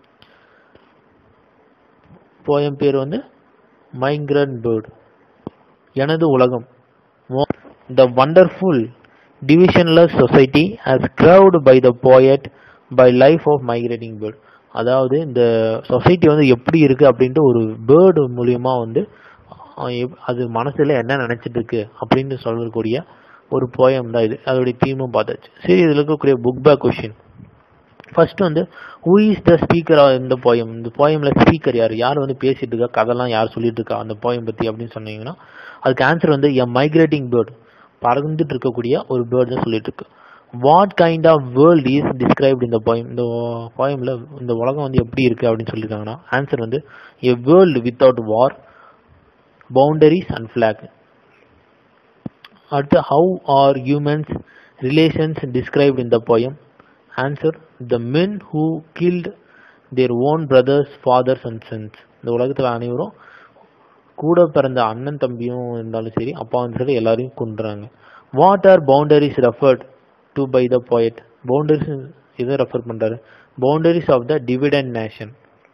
S1: போயம் பேர் வந்து மைக்ரன் பேர்டு எனது உலகம் the wonderful divisionless society as carved by the poet by life of migrating bird அதாவது இந்த சொசைட்டி வந்து எப்படி இருக்கு அப்படின்ட்டு ஒரு பேர்டு மூலியமா வந்து அஹ் எப்- அது மனசுல என்ன நினைச்சிட்டு இருக்கு அப்படின்னு சொல்லக்கூடிய ஒரு போயம் தான் இது அதோடைய தீமும் பார்த்தாச்சு சரி இதுல இருக்கக்கூடிய புக் பேக் கொஷின் ஃபர்ஸ்ட் வந்து ஹூ இஸ் த ஸ்பீக்கர் இந்த போயம் இந்த போயம்ல ஸ்பீக்கர் யார் யார் வந்து பேசிட்டு இருக்கா கதைலாம் யார் சொல்லிட்டு இருக்கா அந்த போயம் பத்தி அப்படின்னு சொன்னீங்கன்னா அதுக்கு ஆன்சர் வந்து எ மைக்ரேட்டிங் பேர்ட் பறந்துட்டு இருக்கக்கூடிய ஒரு பேர்ட் தான் சொல்லிட்டு இருக்கு what kind of world is described இந்த போயம் இந்த போயம்ல இந்த உலகம் வந்து எப்படி இருக்கு அப்படின்னு சொல்லியிருக்காங்கன்னா ஆன்சர் வந்து a world without war boundaries and flag அடுத்து how are humans relations described in the poem answer the men who killed their own brothers fathers and sons இந்த உலகத்தில் அனைவரும் கூட பிறந்த அண்ணன் தம்பியும் இருந்தாலும் சரி அப்பாவும் சரி எல்லாரையும் கொன்றாங்க what are boundaries referred to by the poet boundaries எதை ரெஃபர் பண்றாரு பவுண்டரிஸ் ஆஃப் த டிவிடெண்ட் nation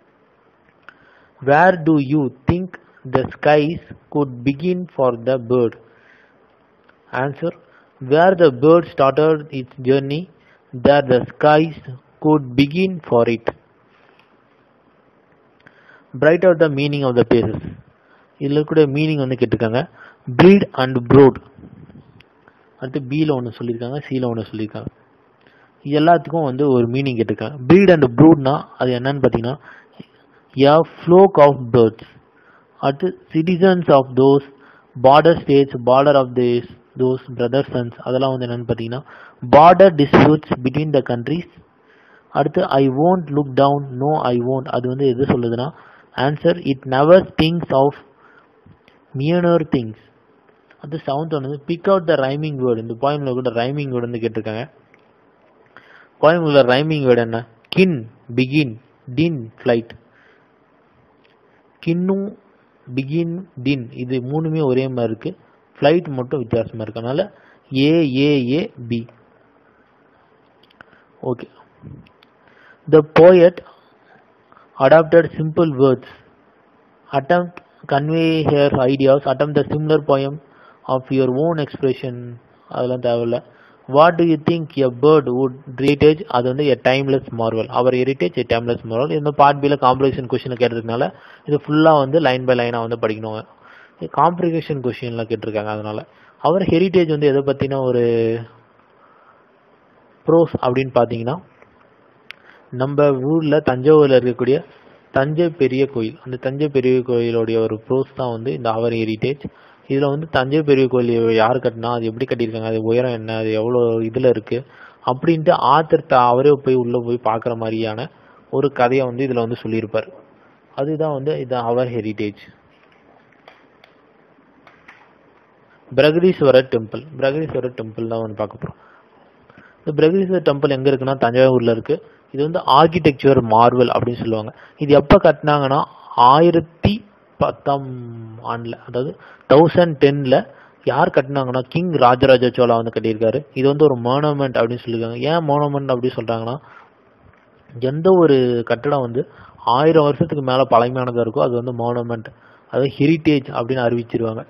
S1: where do you think the skies could begin for the bird Answer Where the bird started its journey, there the skies could begin for it. Bright out the meaning of the places. இதில் இருக்கக்கூடிய meaning வந்து கேட்டிருக்காங்க breed and broad அடுத்து பியில் ஒன்று சொல்லியிருக்காங்க சியில் ஒன்று சொல்லியிருக்காங்க இது எல்லாத்துக்கும் வந்து ஒரு மீனிங் கேட்டிருக்காங்க breed அண்ட் broodனா அது என்னன்னு பார்த்தீங்கன்னா a flock of birds அடுத்து citizens of those border states border of these those brother sons அதெல்லாம் வந்து என்னன்னு பார்த்தீங்கன்னா border disputes between the countries அடுத்து I won't look down no I won't அது வந்து எது சொல்லுதுன்னா answer it never thinks of meaner things அது செவன்த் வந்து pick out the rhyming word இந்த போயமில் கூட ரைமிங் வேர்டு வந்து கேட்டிருக்காங்க போயமில் ரைமிங் வேர்டு என்ன கின் பிகின் டின் ஃப்ளைட் கின்னும் பிகின் டின் இது மூணுமே ஒரே மாதிரி இருக்கு ஃப்ளைட் மட்டும் வித்தியாசமா இருக்கு அதனால A A A B okay the poet adopted simple words attempt convey her ideas attempt the similar poem of your own expression அதெல்லாம் தேவையில்ல what do you think a bird would heritage அது வந்து a timeless marvel our heritage a timeless marvel இந்த part பியில் complication question கேட்டிருக்கனால இது ஃபுல்லாக வந்து லைன் பை லைனாக வந்து படிக்கணும் காம்ப்ளிகேஷன் கொஸ்டின்லாம் கேட்டிருக்காங்க அதனால அவர் ஹெரிட்டேஜ் வந்து எதை பற்றின ஒரு ப்ரோஸ் அப்படின்னு பார்த்தீங்கன்னா நம்ம ஊரில் தஞ்சாவூரில் இருக்கக்கூடிய தஞ்சை பெரிய கோயில் அந்த தஞ்சை பெரிய கோயிலுடைய ஒரு ப்ரோஸ் தான் வந்து இந்த அவர் ஹெரிட்டேஜ் இதில் வந்து தஞ்சை பெரிய கோயில் யார் கட்டினா அது எப்படி கட்டியிருக்காங்க அது உயரம் என்ன அது எவ்வளோ இதில் இருக்குது அப்படின்ட்டு ஆத்தர் அவரே போய் உள்ளே போய் பார்க்குற மாதிரியான ஒரு கதையை வந்து இதில் வந்து சொல்லியிருப்பார் அதுதான் வந்து இது அவர் heritage Brihadeeswarar temple Brihadeeswarar temple தான் வந்து பார்க்க போகிறோம் இந்த பிரகதீஸ்வரர் டெம்பிள் எங்கே இருக்குன்னா தஞ்சாவூரில் இருக்குது இது வந்து ஆர்கிடெக்சர் மார்வல் அப்படின்னு சொல்லுவாங்க இது எப்போ கட்டினாங்கன்னா ஆயிரத்தி பத்தாம் ஆண்டில் அதாவது தௌசண்ட் டென்னில் யார் கட்டினாங்கன்னா கிங் ராஜராஜ சோழா வந்து கட்டியிருக்காரு இது வந்து ஒரு மோனமெண்ட் அப்படின்னு சொல்லியிருக்காங்க ஏன் மோனமெண்ட் அப்படி சொல்கிறாங்கன்னா எந்த ஒரு கட்டடம் வந்து ஆயிரம் வருஷத்துக்கு மேலே பழமையானதாக இருக்கோ அது வந்து மோனமெண்ட் அதாவது ஹெரிட்டேஜ் அப்படின்னு அறிவிச்சிருவாங்க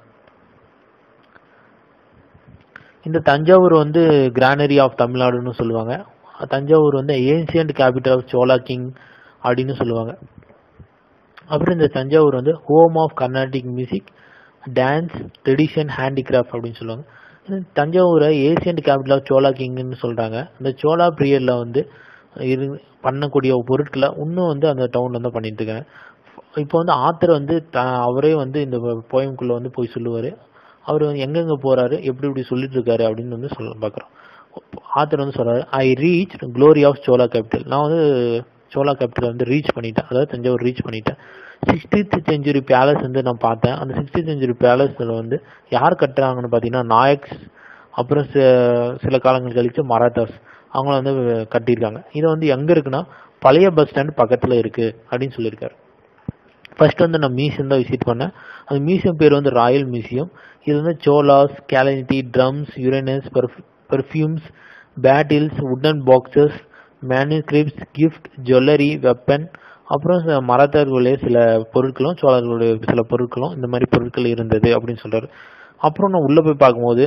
S1: இந்த தஞ்சாவூர் வந்து கிரானரி ஆஃப் தமிழ்நாடுன்னு சொல்லுவாங்க தஞ்சாவூர் வந்து ancient capital of Chola king அப்படின்னு சொல்லுவாங்க அப்புறம் இந்த தஞ்சாவூர் வந்து home of Carnatic music dance tradition handicraft அப்படின்னு சொல்லுவாங்க இந்த தஞ்சாவூரை ஏசியன்ட் கேபிட்டல் ஆஃப் சோலா கிங்னு சொல்கிறாங்க இந்த சோலா பீரியடில் வந்து இரு பண்ணக்கூடிய பொருட்களை இன்னும் வந்து அந்த டவுனில் வந்து பண்ணிட்டு இருக்காங்க இப்போ வந்து ஆத்தர் வந்து த அவரே வந்து இந்த போயம்குள்ளே வந்து போய் சொல்லுவார் அவர் வந்து எங்கெங்கே போகிறாரு எப்படி இப்படி சொல்லிட்டு இருக்காரு அப்படின்னு வந்து சொல்ல பார்க்குறோம் ஆத்தர் வந்து சொல்றாரு I reach glory of Chola capital நான் வந்து சோலா கேபிட்டல் வந்து ரீச் பண்ணிட்டேன் அதாவது தஞ்சாவூர் ரீச் பண்ணிட்டேன் சிக்ஸ்டீத் செஞ்சுரி பேலஸ் வந்து நான் பார்த்தேன் அந்த சிக்ஸ்டீத் செஞ்சுரி பேலஸில் வந்து யார் கட்டுறாங்கன்னு பார்த்தீங்கன்னா நாயக்ஸ் அப்புறம் சில காலங்கள் கழிச்சு மராத்தாஸ் அவங்கள வந்து கட்டியிருக்காங்க இது வந்து எங்கே இருக்குன்னா பழைய பஸ் ஸ்டாண்ட் பக்கத்தில் இருக்குது அப்படின்னு சொல்லியிருக்காரு ஃபர்ஸ்ட் வந்து நான் மியூசியம் தான் விசிட் பண்ணேன் அந்த மியூசியம் பேர் வந்து ராயல் மியூசியம் இது வந்து சோலாஸ் கேலனிட்டி drums urns perfumes bottles wooden boxes manuscripts gift jewellery weapon அப்புறம் மரத்தர்களுடைய சில பொருட்களும் சோழர்களுடைய சில பொருட்களும் இந்த மாதிரி பொருட்கள் இருந்தது அப்படின்னு சொல்றாரு அப்புறம் நான் உள்ளே போய் பார்க்கும்போது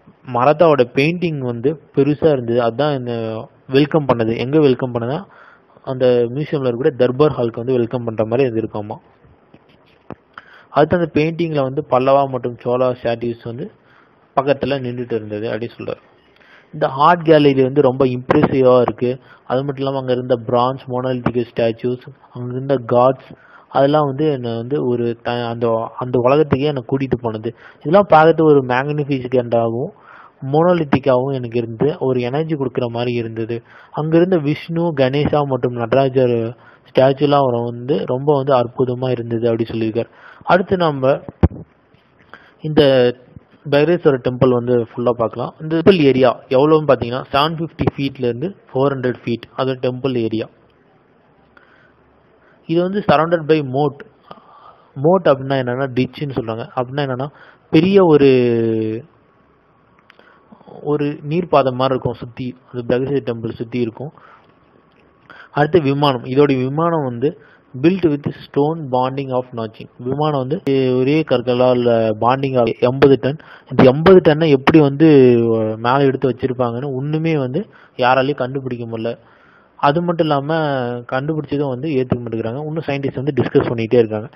S1: மராத்தாவோட பெயிண்டிங் வந்து பெருசா இருந்தது அதான் இந்த வெல்கம் பண்ணது எங்க வெல்கம் பண்ணதா அந்த மியூசியம்ல இருக்கிற தர்பார் ஹாலுக்கு வந்து வெல்கம் பண்ற மாதிரி இருந்திருக்காமா அடுத்து அந்த பெயிண்டிங்ல வந்து பல்லவா மற்றும் சோழா ஸ்டாட்டியூஸ் வந்து பக்கத்துல நின்றுட்டு இருந்தது அப்படின்னு சொல்றாரு இந்த ஆர்ட் கேலரி வந்து ரொம்ப இம்ப்ரெசிவா இருக்கு அது மட்டும் இல்லாம அங்க இருந்த பிரான்ஸ் மோனாலிட்டிக் ஸ்டாச்சூஸ் அங்க இருந்த காட்ஸ் அதெல்லாம் வந்து என்னை வந்து ஒரு த அந்த அந்த உலகத்துக்கே என்னை கூட்டிட்டு போனது இதெல்லாம் பார்க்கறது ஒரு மேக்னிஃபிகண்டாகவும் மோனோலித்திக்காகவும் எனக்கு இருந்து ஒரு எனர்ஜி கொடுக்குற மாதிரி இருந்தது அங்க இருந்த விஷ்ணு கணேசா மற்றும் நடராஜர் ஸ்டாச்சுலாம் வந்து ரொம்ப வந்து அற்புதமா இருந்தது அப்படி சொல்லியிருக்காரு அடுத்து நம்ம இந்த பைரேஸ்வரர் டெம்பிள் வந்து ஃபுல்லா பார்க்கலாம் இந்த டெம்பிள் ஏரியா எவ்வளோன்னு பார்த்தீங்கன்னா செவன் ஃபிஃப்டி ஃபீட்ல இருந்து ஃபோர் ஹண்ட்ரட் ஃபீட் அது டெம்பிள் ஏரியா இது வந்து சரௌண்டட் பை மோட் மோட் அப்படின்னா என்னன்னா டிச்சுன்னு சொல்றாங்க அப்படின்னா என்னன்னா பெரிய ஒரு ஒரு நீர்ப்பாதை மாதிரி இருக்கும் சுத்தி அந்த பிரகதீஸ்வரர் டெம்பிள் சுத்தி இருக்கும் அடுத்து விமானம் இதோட விமானம் வந்து built with stone bonding of notching விமானம் வந்து ஒரே கற்களால் பாண்டிங் ஆஃப் எண்பது டன் இந்த எண்பது டன்னை எப்படி வந்து மேலே எடுத்து வச்சிருப்பாங்கன்னு ஒண்ணுமே வந்து யாராலையும் கண்டுபிடிக்க முடியல அது மட்டும் இல்லாம கண்டுபிடிச்சதும் வந்து ஏத்துக்க மாட்டேங்கிறாங்க இன்னும் சயின்டிஸ்ட் வந்து டிஸ்கஸ் பண்ணிட்டே இருக்காங்க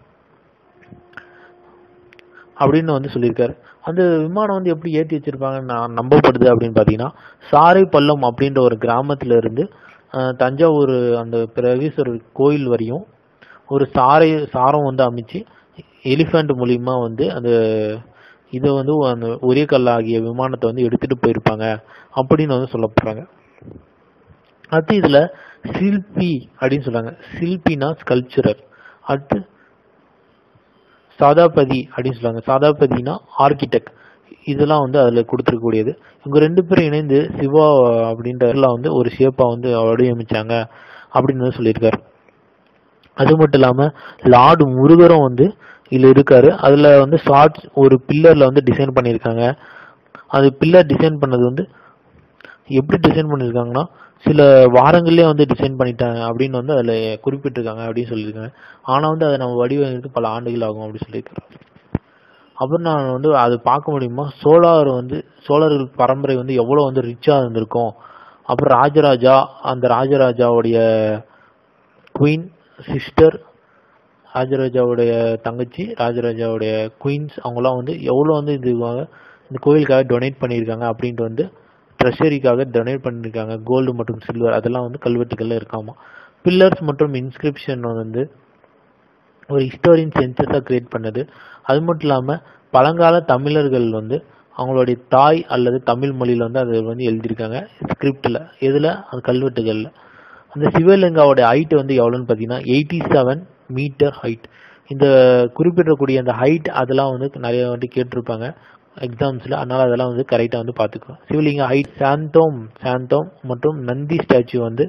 S1: அப்படின்னு வந்து சொல்லியிருக்காரு அந்த விமானம் வந்து எப்படி ஏற்றி வச்சிருப்பாங்கன்னு நான் நம்பப்படுது அப்படின்னு பார்த்தீங்கன்னா சாரை பள்ளம் அப்படின்ற ஒரு கிராமத்துல இருந்து அஹ், தஞ்சாவூர் அந்த பிரகதீஸ்வரர் கோயில் வரையும் ஒரு சாரை சாரம் வந்து அமைச்சு எலிஃபண்ட் மூலியமா வந்து அந்த இதை வந்து அந்த ஒரே கல்லாகிய விமானத்தை வந்து எடுத்துட்டு போயிருப்பாங்க அப்படின்னு வந்து சொல்லப்படுறாங்க அடுத்து இதுல சில்பி அப்படின்னு சொல்றாங்க சில்பினா ஸ்கல்ப்சரர் அடுத்து சாதாபதி அப்படின்னு சொல்றாங்க சாதாபதினா ஆர்கிடெக்ட் இதெல்லாம் வந்து அதுல கொடுத்துருக்கக்கூடியது இவங்க ரெண்டு பேரும் இணைந்து சிவா அப்படின்றதுலாம் வந்து ஒரு ஷேப்பா வந்து வடிவமைச்சாங்க அப்படின்னு வந்து சொல்லியிருக்காரு அது மட்டும் இல்லாம லார்டு முருகரும் வந்து இதுல இருக்காரு அதுல வந்து ஷார்ட்ஸ் ஒரு பில்லர்ல வந்து டிசைன் பண்ணியிருக்காங்க அது பில்லர் டிசைன் பண்ணது வந்து எப்படி டிசைன் பண்ணியிருக்காங்கன்னா சில வாரங்கள்லயே வந்து டிசைன் பண்ணிட்டாங்க அப்படின்னு வந்து அதுல குறிப்பிட்டிருக்காங்க அப்படின்னு சொல்லியிருக்காங்க ஆனா வந்து அதை நம்ம வடிவமைக்க பல ஆண்டுகள் ஆகும் அப்படின்னு சொல்லியிருக்காரு அப்புறம் நான் வந்து அது பார்க்க முடியுமா சோழர் வந்து சோழர்கள் பரம்பரை வந்து எவ்வளவு வந்து ரிச்சா இருந்திருக்கும் அப்புறம் ராஜராஜா அந்த ராஜராஜாவுடைய குயின் சிஸ்டர் ராஜராஜாவுடைய தங்கச்சி ராஜராஜாவுடைய குயின்ஸ் அவங்களாம் வந்து எவ்வளோ வந்து இது இந்த கோயிலுக்காக டொனேட் பண்ணியிருக்காங்க அப்படின்ட்டு வந்து ட்ரெஷரிக்காக டொனேட் பண்ணியிருக்காங்க கோல்டு மற்றும் சில்வர் அதெல்லாம் வந்து கல்வெட்டுகள்ல இருக்காமா பில்லர்ஸ் மற்றும் இன்ஸ்கிரிப்ஷன் வந்து ஒரு ஹிஸ்டோரியன் சென்சஸாக கிரியேட் பண்ணது அது மட்டும் இல்லாமல் பழங்கால தமிழர்கள் வந்து அவங்களுடைய தாய் அல்லது தமிழ் மொழியில வந்து அதை வந்து எழுதியிருக்காங்க ஸ்கிரிப்டில் எதில் அது கல்வெட்டுகளில் அந்த சிவலிங்காவோட ஹைட் வந்து எவ்வளோன்னு பார்த்தீங்கன்னா எயிட்டி செவன் மீட்டர் ஹைட் இந்த குறிப்பிடக்கூடிய அந்த ஹைட் அதெல்லாம் வந்து நிறைய வாட்டி கேட்டிருப்பாங்க எக்ஸாம்ஸில் அதனால அதெல்லாம் வந்து கரெக்டாக வந்து பார்த்துக்கணும் சிவலிங்க ஹைட் சாந்தோம் சாந்தோம் மற்றும் நந்தி ஸ்டாச்சு வந்து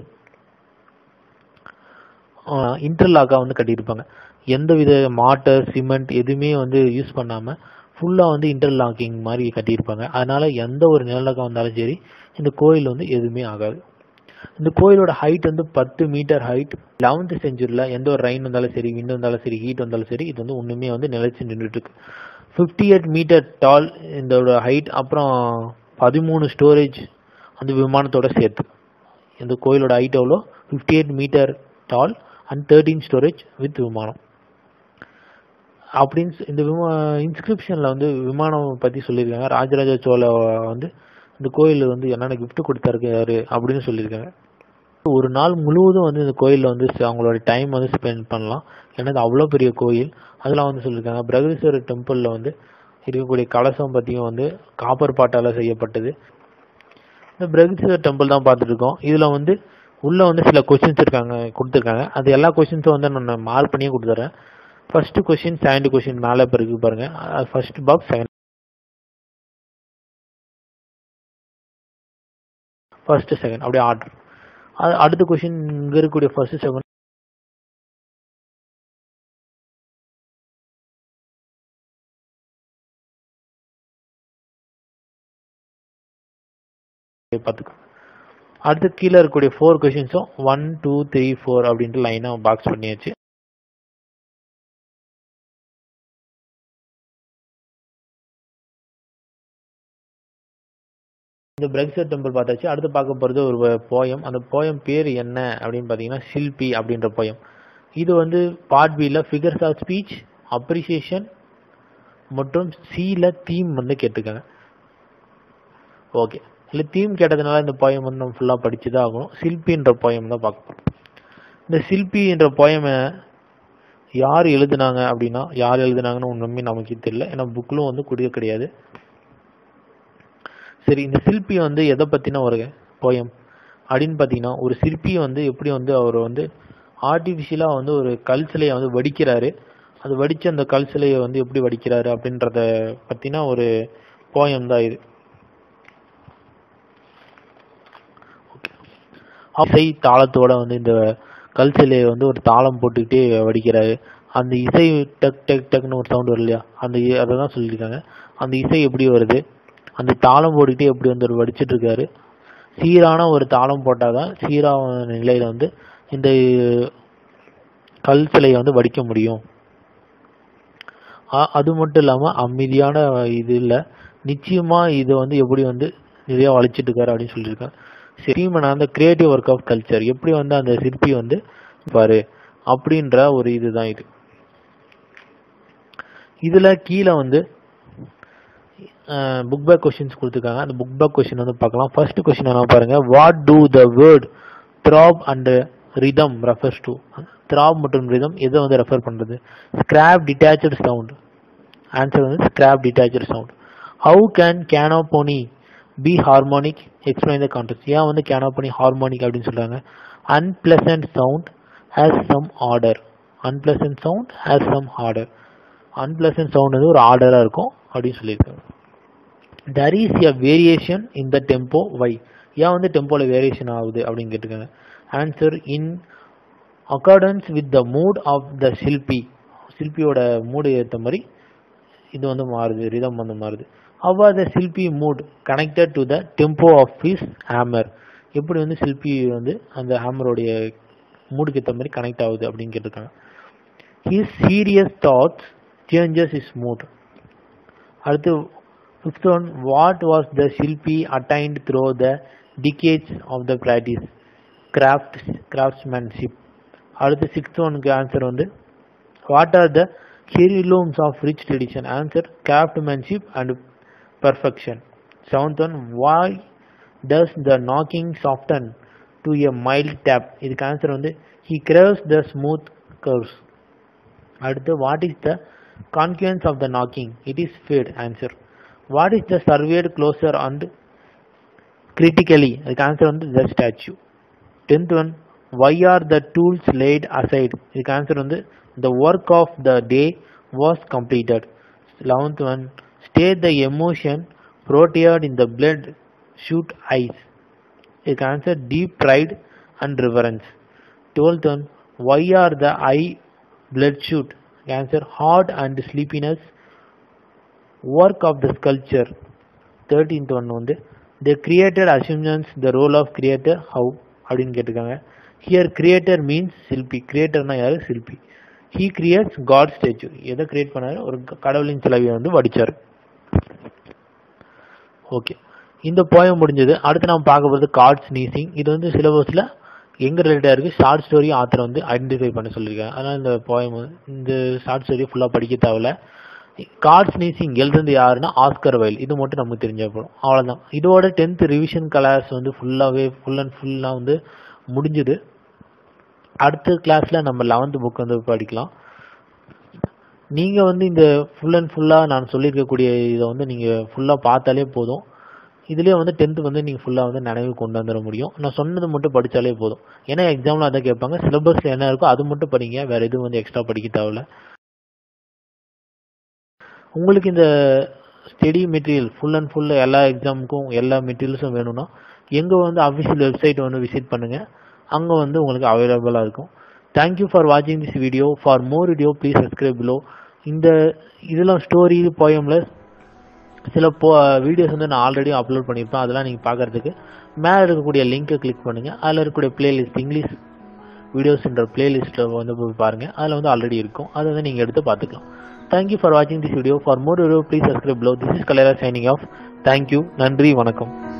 S1: இன்டர்லாக்காக வந்து கட்டியிருப்பாங்க எந்த வித மாட்டர் சிமெண்ட் எதுவுமே வந்து யூஸ் பண்ணாமல் ஃபுல்லாக வந்து இன்டர்லாக்கிங் மாதிரி கட்டியிருப்பாங்க அதனால எந்த ஒரு நிலநடுக்கம் வந்தாலும் சரி இந்த கோயில் வந்து எதுவுமே ஆகாது இந்த கோயிலோட ஹைட் வந்து பத்து மீட்டர் ஹைட் லெவன்த் செஞ்சுரியில் எந்த ஒரு ரெயின் வந்தாலும் சரி விண்ட் வந்தாலும் சரி ஹீட் வந்தாலும் சரி இது வந்து ஒன்றுமே வந்து நிலைச்சு நின்றுட்டு இருக்கு ஃபிஃப்டி எயிட் மீட்டர் டால் இதோட ஹைட் அப்புறம் பதிமூணு ஸ்டோரேஜ் அந்த விமானத்தோட சேர்த்து இந்த கோயிலோட ஹைட் எவ்வளோ fifty eight metre tall and thirteen storage with விமானம் அப்படின்னு சொ- இந்த விமா இன்ஸ்கிரிப்ஷனில் வந்து விமானம் பற்றி சொல்லியிருக்காங்க ராஜராஜ சோழ வந்து இந்த கோயில் வந்து என்னென்ன gift கொடுத்தாருக்காரு அப்படின்னு சொல்லியிருக்காங்க ஒரு நாள் முழுவதும் வந்து இந்த கோயிலில் வந்து ச- அவங்களோட டைம் வந்து ஸ்பெண்ட் பண்ணலாம் ஏன்னா இது அவ்வளோ பெரிய கோயில் அதெல்லாம் வந்து சொல்லியிருக்காங்க பிரகதீஸ்வரர் டெம்பிளில் வந்து இருக்கக்கூடிய கலசம் பற்றியும் வந்து காப்பர் பாட்டால் செய்யப்பட்டது இந்த பிரகதீஸ்வரர் டெம்பிள் தான் பார்த்துட்டு இருக்கோம் இதில் வந்து உள்ள வந்து சில கொஸ்டின்ஸ் இருக்காங்க கொடுத்துருக்காங்க அது எல்லா கொஸ்டின்ஸும் வந்து நான் மார்க் பண்ணியே கொடுத்துறேன் ஃபர்ஸ்ட் கொஸ்டின் செகண்ட் கொஸ்டின் மேலே இப்போ இருக்கு பாருங்க first box second first second அப்படியே ஆர்டர் அடுத்த கொஸ்டின் இங்க இருக்கக்கூடிய ஃபர்ஸ்ட் செகண்ட் பார்த்துக்கோ அடுத்து கீழே இருக்கக்கூடிய ஃபோர் கொஷின்ஸும் ஒன் டூ த்ரீ ஃபோர் அப்படின்ட்டு லைனாக பாக்ஸ் பண்ணியாச்சு இந்த பிரக்சர் டெம்பிள் பார்த்தாச்சு அடுத்து பார்க்க போகிறது ஒரு போயம் அந்த போயம் பேர் என்ன அப்படின்னு பார்த்தீங்கன்னா ஷில்பி அப்படின்ற போயம் இது வந்து பார்ட் பியில் ஃபிகர்ஸ் ஆஃப் ஸ்பீச் அப்ரிசியேஷன் மற்றும் சியில் தீம் வந்து கேட்டிருக்காங்க ஓகே இல்லை தீம் கேட்டதுனால இந்த போயம் வந்து நம்ம ஃபுல்லாக படிச்சு தான் ஆகணும் சில்பின்ற போயம் தான் பார்க்க போகிறோம் இந்த சில்பின்ற போயமை யார் எழுதுனாங்க அப்படின்னா யார் எழுதுனாங்கன்னு ஒன்றுமே நமக்கு தெரியல ஏன்னா புக்கிலும் வந்து கொடுக்க கிடையாது சரி இந்த சிற்பி வந்து எதை பற்றின ஒரு போயம் அப்படின்னு பார்த்தீங்கன்னா ஒரு சிற்பி வந்து எப்படி வந்து அவர் வந்து ஆர்டிஃபிஷியலாக வந்து ஒரு கல் சிலையை வந்து வடிக்கிறாரு அது வடித்து அந்த கல் சிலையை வந்து எப்படி வடிக்கிறாரு அப்படின்றத பற்றின ஒரு போயம் தான் இது இசை தாளத்தோட வந்து இந்த கல் சிலையை வந்து ஒரு தாளம் போட்டுக்கிட்டே வடிக்கிறாரு அந்த இசை டக் டக் டக்னு ஒரு சவுண்ட் வரும் இல்லையா அந்த அதை தான் சொல்லியிருக்காங்க அந்த இசை எப்படி வருது அந்த தாளம் போட்டுக்கிட்டே எப்படி வந்து ஒரு வடிச்சிட்டு இருக்காரு சீரான ஒரு தாளம் போட்டால் தான் சீரான நிலையில் வந்து இந்த கல் சிலையை வந்து வடிக்க முடியும் அது மட்டும் இல்லாமல் அமைதியான இது இல்லை நிச்சயமாக இது வந்து எப்படி வந்து நிறையா வளைச்சிட்டு இருக்காரு அப்படின்னு சொல்லியிருக்காங்க சிறிமன் அந்த கிரியேட்டிவ் ஒர்க் ஆஃப் கல்ச்சர் எப்படி வந்து அந்த சிற்பி வந்து பாரு அப்படின்ற ஒரு இதுதான் இது இதில் கீழே வந்து புக் பேக் கொஸ்டின்ஸ் கொடுத்துருக்காங்க அந்த புக் பேக் கொஸ்டின் வந்து பார்க்கலாம் ஃபர்ஸ்ட் கொஸ்டின் என்ன பாருங்க what do the word throb and rhythm refers to throb மற்றும் ரிதம் எதை வந்து ரெஃபர் பண்ணுறது ஸ்கிராப் டிட்டாச்சு சவுண்ட் ஆன்சர் வந்து scrap detach sound how can cacophony be harmonic explain the context ஏன் வந்து கேனோபோனி ஹார்மோனிக் அப்படின்னு சொல்கிறாங்க unpleasant sound has some order unpleasant sound has some order unpleasant sound வந்து ஒரு ஆர்டராக இருக்கும் அப்படின்னு சொல்லியிருக்காங்க there is a variation in the tempo why ஏன் வந்து டெம்போவில் வேரியேஷன் ஆகுது அப்படின்னு கேட்டிருக்காங்க answer in accordance with the mood of the shilpi சில்பியோட மூடு ஏற்ற மாதிரி இது வந்து மாறுது ரிதம் வந்து மாறுது how the shilpi mood connected to the tempo of his hammer எப்படி வந்து சில்பி வந்து அந்த ஹேமரோடைய மூடுக்கு ஏற்ற மாதிரி கனெக்ட் ஆகுது அப்படின்னு கேட்டிருக்காங்க his serious thoughts changes is mood அடுத்து fifth one what was the shilpi attained through the decades of the practice craft craftsmanship அடுத்து சிக்ஸ்த் ஒனுக்கு ஆன்சர் வந்து what are the heirlooms of rich tradition answer craftsmanship and perfection seventh one why does the knocking soften to a mild tap இதுக்கு answer வந்து he grows the smooth curves அடுத்து what is the consequence of the knocking it is fate answer what is the served closer and critically அதுக்கு answer வந்து the statue tenth one why are the tools laid aside இதுக்கு answer வந்து the work of the day was completed eleventh one stay the emotion portrayed in the blood shoot eyes இதுக்கு answer deep pride and reverence twelfth one why are the eye blood shoot answer heart and sleepiness work of the sculpture 13th one வந்து they created assumptions the role of creator how அப்படின்னு கேட்டிருக்காங்க here creator means சில்பி கிரியேட்டர்னா யாரு சில்பி he creates god statue எதை create பண்ணாரு ஒரு கடவுளின் சிலையை வந்து வடிச்சார் ஓகே இந்த போயம் முடிஞ்சது அடுத்து நம்ம பார்க்க போகிறது கார்ட்ஸ் நீசிங் இது வந்து சிலபஸில் எங்கே ரிலேட்டாக இருக்குது ஷார்ட் ஸ்டோரி ஆத்தரை வந்து ஐடென்டிஃபை பண்ண சொல்லியிருக்காங்க அதனால் இந்த போயம் இந்த ஷார்ட் ஸ்டோரி ஃபுல்லாக படிக்க தேவையில்ல கார்ட்ஸ் நீசிங் எழுதுறது யாருன்னா ஆஸ்கர் வயல் இது மட்டும் நமக்கு தெரிஞ்ச போகிறோம் அவ்வளோதான் இதோட டென்த் ரிவிஷன் கலாஸ் வந்து ஃபுல்லாகவே ஃபுல் அண்ட் ஃபுல்லாக வந்து முடிஞ்சுது அடுத்த கிளாஸில் நம்ம லெவன்த் புக் வந்து படிக்கலாம் நீங்கள் வந்து இந்த ஃபுல் அண்ட் ஃபுல்லாக நான் சொல்லியிருக்கக்கூடிய இதை வந்து நீங்கள் ஃபுல்லாக பார்த்தாலே போதும் இதுலேயே வந்து டென்த்து வந்து நீங்கள் ஃபுல்லாக வந்து நினைவு கொண்டு வந்துட முடியும் நான் சொன்னது மட்டும் படித்தாலே போதும் ஏன்னா எக்ஸாமில் அதை கேட்பாங்க சிலபஸ் என்ன இருக்கோ அது மட்டும் படிங்க வேறு எதுவும் வந்து எக்ஸ்ட்ரா படிக்க தேவையில்ல உங்களுக்கு இந்த study material full and full எல்லா எக்ஸாமுக்கும் எல்லா மெட்டீரியல்ஸும் வேணும்னா எங்கள் வந்து அஃபிஷியல் வெப்சைட் வந்து விசிட் பண்ணுங்கள் அங்கே வந்து உங்களுக்கு அவைலபிளாக இருக்கும் தேங்க்யூ ஃபார் வாட்சிங் this video for more video please subscribe below இந்த இதெல்லாம் ஸ்டோரி போயமில் சில போ வீடியோஸ் வந்து நான் ஆல்ரெடி அப்லோட் பண்ணியிருப்பேன் அதெல்லாம் நீங்கள் பார்க்குறதுக்கு மேலே இருக்கக்கூடிய லிங்க்கை கிளிக் பண்ணுங்கள் அதில் இருக்கக்கூடிய பிளேலிஸ்ட் இங்கிலீஷ் வீடியோஸ்ன்ற பிளேலிஸ்ட்டில் வந்து போய் பாருங்கள் அதில் வந்து ஆல்ரெடி இருக்கும் அதை வந்து நீங்கள் எடுத்து பார்த்துக்கலாம் தேங்க்யூ ஃபார் வாட்சிங் this video for more video please subscribe below this is கலரா சைனிங் ஆஃப் தேங்க்யூ நன்றி வணக்கம்